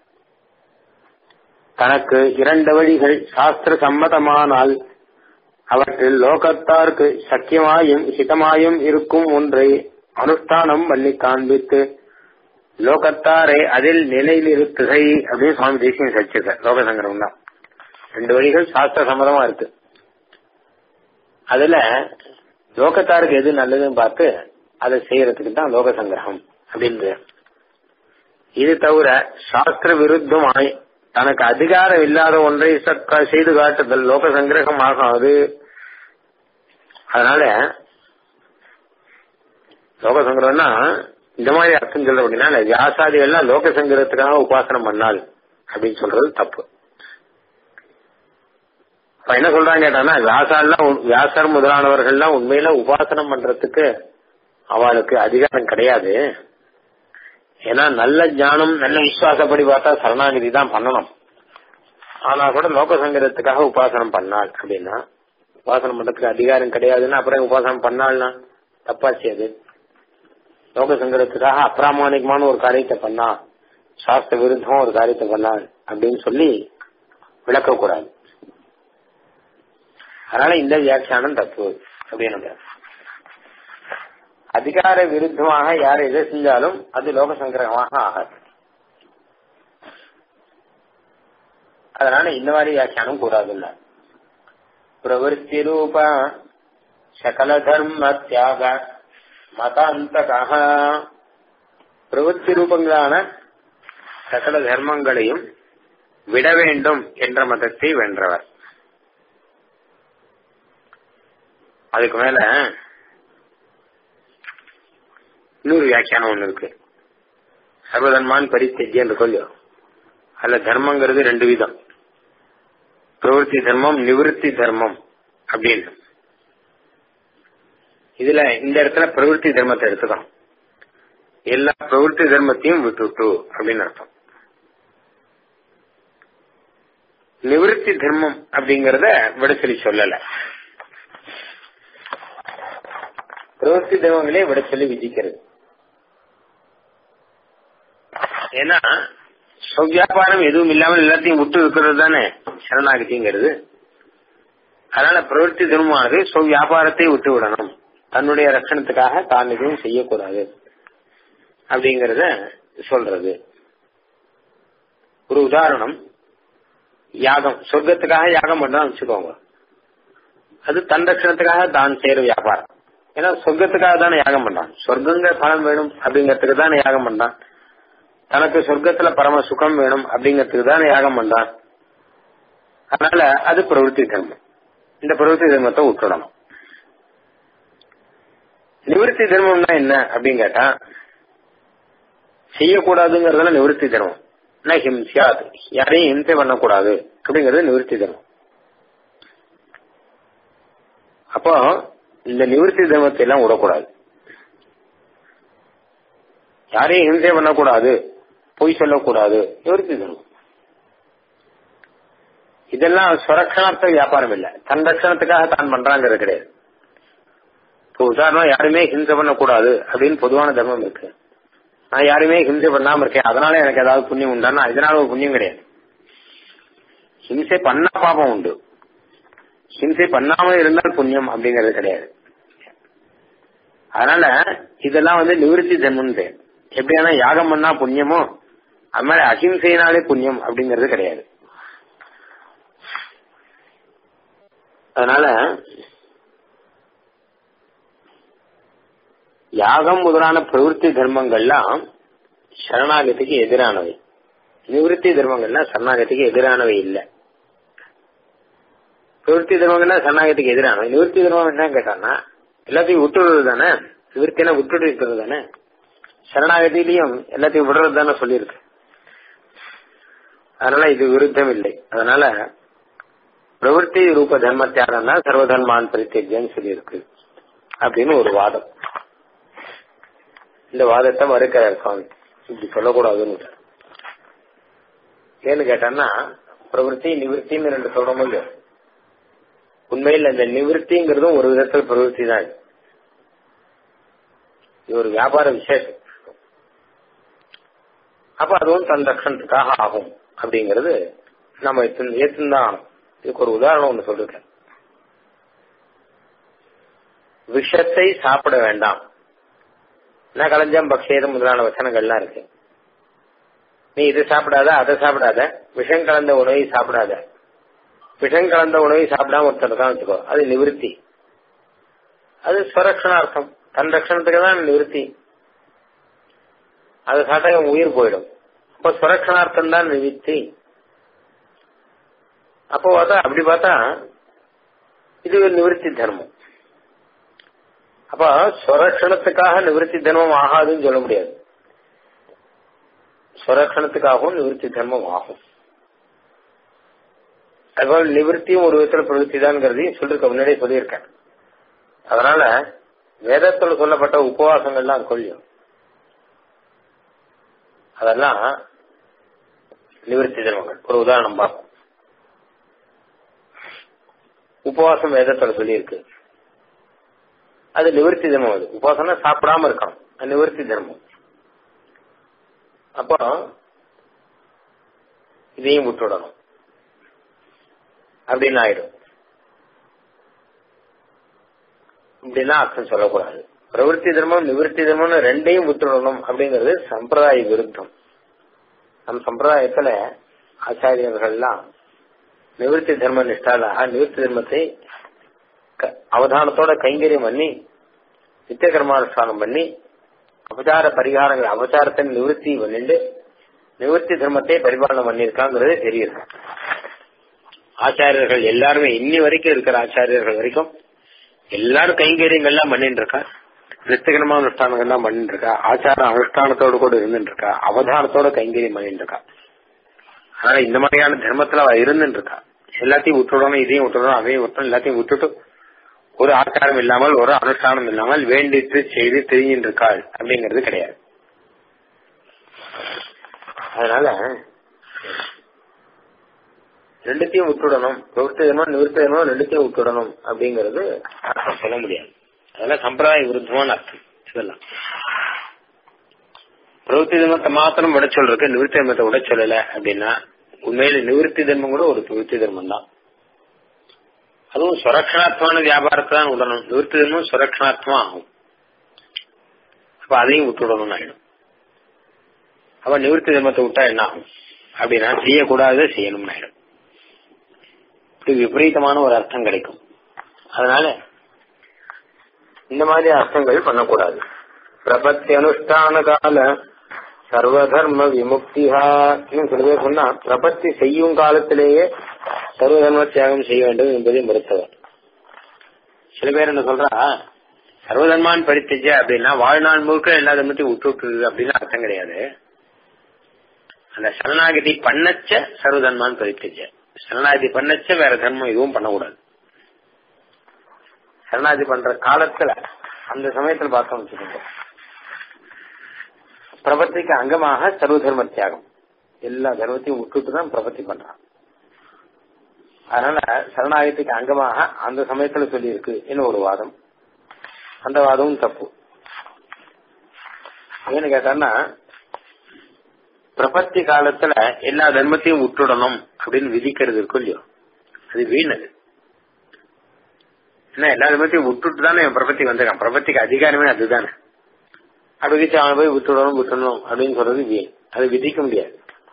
தனக்கு இரண்டு வழிகள் சாஸ்திர சம்மதமானால் அவற்றில் லோகத்தார்க்கு சக்கியமாயும் ஹிதமாயும் இருக்கும் ஒன்றை அனுஷ்டானம் பண்ணி காண்பித்து லோகத்தாரை அதில் நிலையில் இருக்குகை அப்படின்னு சுவாமி தேசியம் சச்சிருக்க லோக சங்கரம் தான் ரெண்டு வழிகள் சாஸ்திர சம்மதமா இருக்கு அதுல லோகத்தாருக்கு எது நல்லதுன்னு பார்த்து அதை செய்யறதுக்கு தான் லோக சங்கிரகம் அப்படின்றது இது தவிர சாஸ்திர விருத்தமாய் தனக்கு அதிகாரம் இல்லாத ஒன்றை செய்து காட்டுதல் லோக சங்கிரகம் ஆகாது அதனால லோக சங்கிரகம்னா இந்த மாதிரி அர்த்தம் சொல்ல அப்படின்னா வியாசாதிகள்லாம் லோக சங்கிரகத்துக்காக உபாசனம் பண்ணால் அப்படின்னு சொல்றது தப்பு இப்ப என்ன சொல்றாங்க கேட்டானா வியாசாலாம் வியாசர் முதலானவர்கள்லாம் உண்மையில உபாசனம் பண்றதுக்கு அவளுக்கு அதிகாரம் கிடையாது ஏன்னா நல்ல ஞானம் நல்ல விசுவாசப்படி பார்த்தா சரணாகிதி தான் பண்ணணும் ஆனா கூட லோக சங்கரத்துக்காக உபாசனம் பண்ணாள் அப்படின்னா உபாசனம் பண்றதுக்கு அதிகாரம் கிடையாதுன்னா அப்புறம் உபாசனம் பண்ணாள்னா தப்பாச்சு அது லோக சங்கரத்துக்காக அப்பிராமாணிகமான ஒரு காரியத்தை பண்ணா சாஸ்திர விருத்தம் ஒரு காரியத்தை பண்ணாள் அப்படின்னு சொல்லி விளக்க கூடாது அதனால இந்த வியாக்கியானம் தப்பு அப்படின்னு அதிகார விருத்தமாக யார் எதை செஞ்சாலும் அது லோக சங்கிரகமாக ஆகாது அதனால இந்த மாதிரி வியாக்கியானம் கூடாது இல்ல பிரவருத்தி ரூப சகல தர்ம தியாக மதாந்தகாக பிரவருத்தி ரூபங்களான சகல தர்மங்களையும் விட வேண்டும் என்ற மதத்தை வென்றவர் அதுக்கு மேல இன்னொரு வியாக்கியானம் ஒண்ணு இருக்கு சர்வதன்மான் பரித்தெஜி என்று கொஞ்சம் அதுல தர்மங்கிறது ரெண்டு விதம் பிரவருத்தி தர்மம் நிவிருத்தி தர்மம் அப்படின்னு இதுல இந்த இடத்துல பிரவருத்தி தர்மத்தை எடுத்துக்கலாம் எல்லா பிரவருத்தி தர்மத்தையும் விட்டுட்டு அப்படின்னு அர்த்தம் நிவிருத்தி தர்மம் அப்படிங்கறத விட சொல்லி சொல்லல பிரவருத்தி தர்மங்களே விட சொல்லி விதிக்கிறது ஏன்னா வியாபாரம் எதுவும் இல்லாமல் எல்லாத்தையும் விட்டு இருக்கிறது தானே சரணாகதிங்கிறது அதனால பிரவருத்தி தர்மமானது வியாபாரத்தை விட்டு விடணும் தன்னுடைய ரட்சணத்துக்காக தான் எதுவும் செய்யக்கூடாது அப்படிங்கறத சொல்றது ஒரு உதாரணம் யாகம் சொர்க்கத்துக்காக யாகம் பண்றான்னு வச்சுக்கோங்க அது தன் ரட்சணத்துக்காக தான் செய்யற வியாபாரம் ஏன்னா சொர்க்கத்துக்காக தானே யாகம் பண்றான் சொர்க்கங்க பலம் வேணும் அப்படிங்கறதுக்கு தானே யாகம் பண்றான் தனக்கு சொர்க்கத்துல பரம சுகம் வேணும் அப்படிங்கறதுக்கு தானே யாகம் பண்றான் அதனால அது பிரவருத்தி தர்மம் இந்த பிரவருத்தி தர்மத்தை விட்டுடணும் நிவர்த்தி தர்மம்னா என்ன அப்படின்னு கேட்டா செய்யக்கூடாதுங்கிறதுல நிவர்த்தி தர்மம் ஹிம்சியாது யாரையும் ஹிம்சை பண்ணக்கூடாது அப்படிங்கறது நிவர்த்தி தர்மம் அப்போ இந்த நிவர்த்தி தர்மத்தை எல்லாம் விடக்கூடாது யாரையும் ஹிம்சை பண்ணக்கூடாது பொய் சொல்லக்கூடாது நிவர்த்தி தர்மம் இதெல்லாம் சுரக்ஷணார்த்த வியாபாரம் இல்ல தன் ரட்சணத்துக்காக தான் பண்றாங்கிறது கிடையாது இப்போ உதாரணம் யாருமே ஹிம்சை பண்ணக்கூடாது அப்படின்னு பொதுவான தர்மம் இருக்கு நான் யாருமே ஹிம்சை பண்ணாம இருக்கேன் அதனால எனக்கு ஏதாவது புண்ணியம் உண்டானா இதனால ஒரு புண்ணியம் கிடையாது ஹிம்சை பண்ணா பாபம் உண்டு ஹிம்சை பண்ணாம இருந்தால் புண்ணியம் அப்படிங்கறது கிடையாது அதனால இதெல்லாம் வந்து நிவிருத்தி தர்மம் பேர் எப்படியான யாகம் பண்ணா புண்ணியமோ அது மாதிரி அஹிம்சையினாலே புண்ணியம் அப்படிங்கறது கிடையாது அதனால யாகம் முதலான பிரவருத்தி தர்மங்கள்லாம் சரணாகதிக்கு எதிரானவை நிவர்த்தி தர்மங்கள்லாம் சரணாகதிக்கு எதிரானவை இல்லை பிரவருத்தி தர்மங்கள்லாம் சரணாகதிக்கு எதிரானவை நிவர்த்தி தர்மம் என்ன கேட்டான்னா எல்லாத்தையும் விட்டுடுறது தானே நிவர்த்தினா விட்டுட்டு இருக்கிறது தானே சரணாகதியிலையும் எல்லாத்தையும் விடுறது தானே சொல்லியிருக்கு அதனால இது விருத்தம் இல்லை அதனால பிரவருத்தி ரூப தர்ம தியாகம் தான் சர்வதர்மான் பரித்தேஜன்னு சொல்லியிருக்கு அப்படின்னு ஒரு வாதம் இந்த வாதத்தை மறுக்கிறார் சுவாமி இப்படி சொல்லக்கூடாதுன்னு ஏன்னு கேட்டான்னா பிரவருத்தி நிவர்த்தின்னு ரெண்டு சொல்றோம் இல்லையோ உண்மையில் இந்த நிவர்த்திங்கிறதும் ஒரு விதத்தில் பிரவருத்தி தான் இது ஒரு வியாபார விசேஷம் அப்ப அதுவும் தன் ரட்சணத்துக்காக ஆகும் அப்படிங்கிறது நம்ம ஏத்துந்தான் ஆகணும் இதுக்கு ஒரு உதாரணம் ஒண்ணு சொல்லிருக்கேன் விஷத்தை சாப்பிட வேண்டாம் என்ன கலஞ்சம் பக்ஷேதம் முதலான வசனங்கள்லாம் இருக்கு நீ இது சாப்பிடாத அதை சாப்பிடாத விஷம் கலந்த உணவை சாப்பிடாத விஷம் கலந்த உணவை சாப்பிடாம ஒருத்தர் தான் வச்சுக்கோ அது நிவிருத்தி அது ஸ்வரக்ஷணார்த்தம் தன் ரட்சணத்துக்கு தான் நிவிருத்தி அது சாப்பிட்டா உயிர் போயிடும் அப்போ ஸ்வரக்ஷணார்த்தம் தான் நிவித்தி அப்போ பார்த்தா அப்படி பார்த்தா இது ஒரு நிவர்த்தி தர்மம் அப்ப ஸ்வரக்ஷணத்துக்காக நிவர்த்தி தர்மம் ஆகாதுன்னு சொல்ல முடியாது ஸ்வரக்ஷணத்துக்காகவும் நிவர்த்தி தர்மம் ஆகும் அதுபோல் நிவர்த்தியும் ஒரு விதத்துல பிரவருத்தி தான்ங்கிறதையும் சொல்லிருக்க முன்னாடியே சொல்லியிருக்கேன் அதனால வேதத்தில் சொல்லப்பட்ட உபவாசங்கள்லாம் கொள்ளியும் அதெல்லாம் நிவர்த்தி தர்மங்கள் ஒரு உதாரணம் பார்ப்போம் உபவாசம் வேதத்துல சொல்லியிருக்கு அது நிவர்த்தி தர்மம் அது உபவாசம்னா சாப்பிடாம இருக்கணும் அது நிவர்த்தி தர்மம் அப்போ இதையும் விட்டுடணும் அப்படின்னு ஆயிடும் இப்படின்னா அர்த்தம் சொல்லக்கூடாது பிரவருத்தி தர்மம் நிவர்த்தி தர்மம்னு ரெண்டையும் விட்டுடணும் அப்படிங்கிறது சம்பிரதாய விருத்தம் நம் சம்பிரதாயத்துல ஆச்சாரியர்கள்லாம் நிவர்த்தி தர்ம நிஷ்டாலாக நிவர்த்தி தர்மத்தை அவதானத்தோட கைங்கரியம் பண்ணி நித்திய கர்மானுஷ்டானம் பண்ணி அபச்சார பரிகாரங்கள் அபச்சாரத்தை நிவர்த்தி பண்ணிட்டு நிவர்த்தி தர்மத்தை பரிபாலனம் பண்ணியிருக்காங்கிறது தெரியுது ஆச்சாரியர்கள் எல்லாருமே இன்னி வரைக்கும் இருக்கிற ஆச்சாரியர்கள் வரைக்கும் எல்லாரும் கைங்கரியங்கள்லாம் பண்ணிட்டு இருக்கா நித்தியகரமா அனுஷ்டானங்கள்லாம் பண்ணிட்டு இருக்கா ஆச்சார அனுஷ்டானத்தோடு கூட இருந்துட்டு இருக்கா அவதானத்தோட கைங்கரியம் பண்ணிட்டு இருக்கா ஆனா இந்த மாதிரியான தர்மத்துல அவ இருந்துட்டு இருக்கா எல்லாத்தையும் விட்டுடணும் இதையும் விட்டுடணும் அதையும் விட்டுணும் எல்லாத்தையும் விட்டுட்டு ஒரு ஆச்சாரம் இல்லாமல் ஒரு அனுஷ்டானம் இல்லாமல் வேண்டிட்டு செய்து தெரிஞ்சிட்டு இருக்காள் அப்படிங்கிறது கிடையாது அதனால ரெண்டுத்தையும் விட்டுடணும் பிரவர்த்தி தர்மம் நிவர்த்தி தர்மம் ரெண்டுத்தையும் விட்டுடணும் அப்படிங்கறது அர்த்தம் சொல்ல முடியாது அதெல்லாம் சம்பிரதாய விருத்தமான அர்த்தம் இதெல்லாம் பிரவர்த்தி தர்மத்தை மாத்திரம் விட சொல்றதுக்கு நிவர்த்தி தர்மத்தை விட சொல்லல அப்படின்னா உண்மையில நிவர்த்தி தர்மம் கூட ஒரு பிரவர்த்தி தர்மம் தான் அதுவும் சுரக்ஷணாத்மான வியாபாரத்தை தான் விடணும் நிவர்த்தி தர்மம் சுரக்ஷணாத்மா ஆகும் அப்ப அதையும் விட்டுடணும்னு ஆயிடும் அப்ப நிவர்த்தி தர்மத்தை விட்டா என்ன ஆகும் அப்படின்னா செய்யக்கூடாது செய்யணும்னு ஆயிடும் இப்படி விபரீதமான ஒரு அர்த்தம் கிடைக்கும் அதனால இந்த மாதிரி அர்த்தங்கள் பண்ணக்கூடாது பிரபத்தி அனுஷ்டான கால சர்வதர்ம விமுக்திஹா சில பேர் சொன்னா பிரபத்தி செய்யும் காலத்திலேயே சர்வதர்ம தியாகம் செய்ய வேண்டும் என்பதை மறுத்தவர் சில பேர் என்ன சொல்றா சர்வதர்மான் பரித்தஜ அப்படின்னா வாழ்நாள் முழுக்க எல்லா தர்மத்தையும் விட்டு விட்டுருது அப்படின்னு அர்த்தம் கிடையாது அந்த சரணாகதி பண்ணச்ச சர்வதர்மான் பரித்தஜ சரணாகதி பண்ணச்ச வேற தர்மம் எதுவும் பண்ணக்கூடாது சரணாகதி பண்ற காலத்துல அந்த சமயத்துல பார்த்தோம் வச்சுக்கோங்க பிரபத்திக்கு அங்கமாக சர்வ தர்ம தியாகம் எல்லா தர்மத்தையும் விட்டுட்டு தான் பிரபத்தி பண்றான் அதனால சரணாகத்துக்கு அங்கமாக அந்த சமயத்துல சொல்லி இருக்கு இன்னும் ஒரு வாதம் அந்த வாதமும் தப்பு ஏன்னு கேட்டான்னா பிரபத்தி காலத்துல எல்லா தர்மத்தையும் விட்டுடணும் அப்படின்னு விதிக்கிறது இருக்கும் இல்லையோ அது வீணது என்ன எல்லா தர்மத்தையும் விட்டுட்டு தானே பிரபத்தி வந்திருக்கான் பிரபத்திக்கு அதிகாரமே அதுதானே அப்படி விதிச்சு அவன் போய் விட்டுடணும் விட்டுடணும் அப்படின்னு சொல்றது வீண் அது விதிக்க முடியாது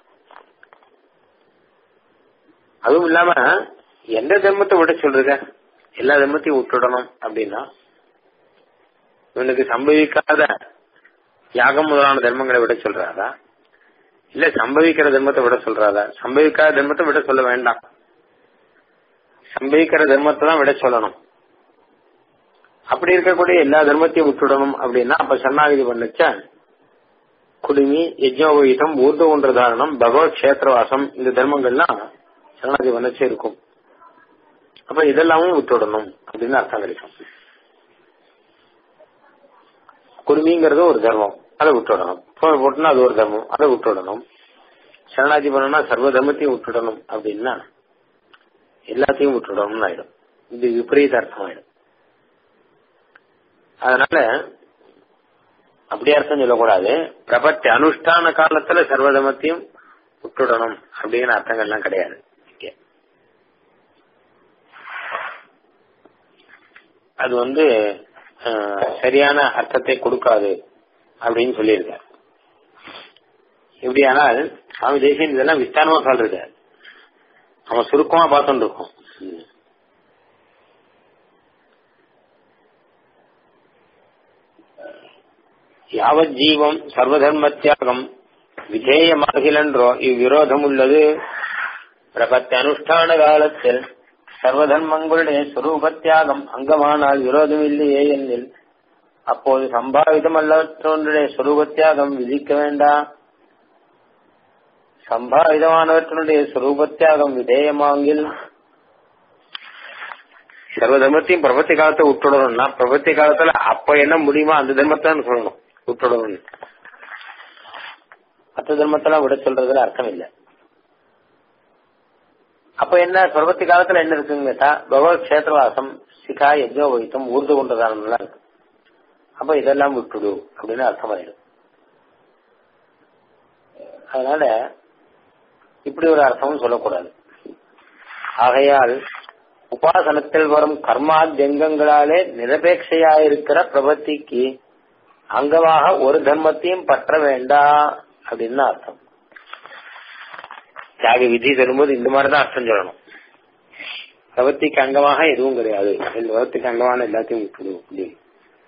அதுவும் இல்லாம எந்த தர்மத்தை விட சொல்றத எல்லா தர்மத்தையும் விட்டுடணும் அப்படின்னா இவனுக்கு சம்பவிக்காத யாகம் முதலான தர்மங்களை விட சொல்றாரா இல்ல சம்பவிக்கிற தர்மத்தை விட சொல்றாரா சம்பவிக்காத தர்மத்தை விட சொல்ல வேண்டாம் சம்பவிக்கிற தர்மத்தை தான் விட சொல்லணும் அப்படி இருக்கக்கூடிய எல்லா தர்மத்தையும் விட்டுடணும் அப்படின்னா அப்ப சரணாகதி பண்ணச்ச குடுமி யஜ்னோபவீதம் ஊர்த ஒன்ற தாரணம் பகவத் கஷேத்திரவாசம் இந்த தர்மங்கள்லாம் சரணாகதி பண்ணச்சே இருக்கும் அப்ப இதெல்லாமும் விட்டுடணும் அப்படின்னு அர்த்தம் கிடைக்கும் குடுமிங்கிறது ஒரு தர்மம் அதை விட்டுடணும் போட்டுனா அது ஒரு தர்மம் அதை விட்டுடணும் சரணாகதி பண்ணணும்னா சர்வ தர்மத்தையும் விட்டுடணும் அப்படின்னா எல்லாத்தையும் விட்டுடணும்னு ஆயிடும் இது விபரீத அர்த்தம் ஆயிடும் அதனால அப்படி அர்த்தம் சொல்லக்கூடாது பிரபத்தி அனுஷ்டான காலத்துல சர்வதமத்தையும் விட்டுடணும் அப்படிங்கிற அர்த்தங்கள்லாம் கிடையாது அது வந்து சரியான அர்த்தத்தை கொடுக்காது அப்படின்னு சொல்லியிருக்கார் எப்படியானால் சுவாமி தேசியன் இதெல்லாம் விஸ்தாரமா சொல்றாரு அவன் சுருக்கமா பார்த்துட்டு இருக்கோம் யாவத் ஜீவம் சர்வதர்ம தியாகம் விதேயமாகிலன்றோ இவ்விரோதம் உள்ளது பிரபத்தி அனுஷ்டான காலத்தில் சர்வதர்மங்களுடைய சுரூப தியாகம் அங்கமானால் விரோதம் இல்லையே என்னில் அப்போது சம்பாவிதம் அல்லவற்றொன்றுடைய சுரூப தியாகம் விதிக்க வேண்டாம் சம்பாவிதமானவற்றினுடைய சுரூப தியாகம் விதேயமாங்கில் சர்வ தர்மத்தையும் பிரபத்தி காலத்தை விட்டுடணும்னா பிரபத்தி காலத்துல அப்ப என்ன முடியுமோ அந்த தர்மத்தை சொல்லணும் விட்டுடணும் மற்ற தர்மத்தெல்லாம் விட சொல்றதுல அர்த்தம் இல்லை அப்ப என்ன பிரபத்தி காலத்துல என்ன இருக்குன்னு கேட்டா பகவத் கஷேத்திரவாசம் சிகா யஜ்னோபவித்தம் ஊர்து கொண்டதானலாம் இருக்கு அப்ப இதெல்லாம் விட்டுடு அப்படின்னு அர்த்தமாயிடும் அதனால இப்படி ஒரு அர்த்தமும் சொல்லக்கூடாது ஆகையால் உபாசனத்தில் வரும் கர்மாத்தியங்கங்களாலே நிரபேட்சையாயிருக்கிற பிரபத்திக்கு அங்கமாக ஒரு தர்மத்தையும் பற்ற வேண்டாம் அப்படின்னு அர்த்தம் தியாக விதி தரும்போது இந்த மாதிரிதான் அர்த்தம் சொல்லணும் பிரபத்திக்கு அங்கமாக எதுவும் கிடையாது இந்த பிரபத்திக்கு அங்கமான எல்லாத்தையும் விட்டுடும் அப்படின்னு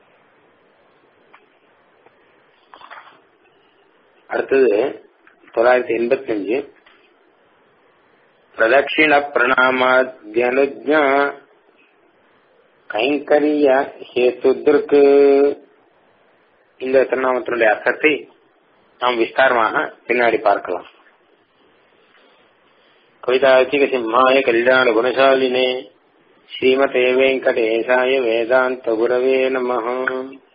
அடுத்தது தொள்ளாயிரத்தி எண்பத்தி அஞ்சு பிரதட்சிண பிரணாமாத்யனுஜா கைங்கரிய ஹேத்துக்கு இந்த திருநாமத்தினுடைய அர்த்தத்தை நாம் விஸ்தாரமாக பின்னாடி பார்க்கலாம் கவிதாச்சிக சிம்மாய கல்யாண குணசாலினே ஸ்ரீமதே வெங்கடேசாய வேதாந்த குரவே நம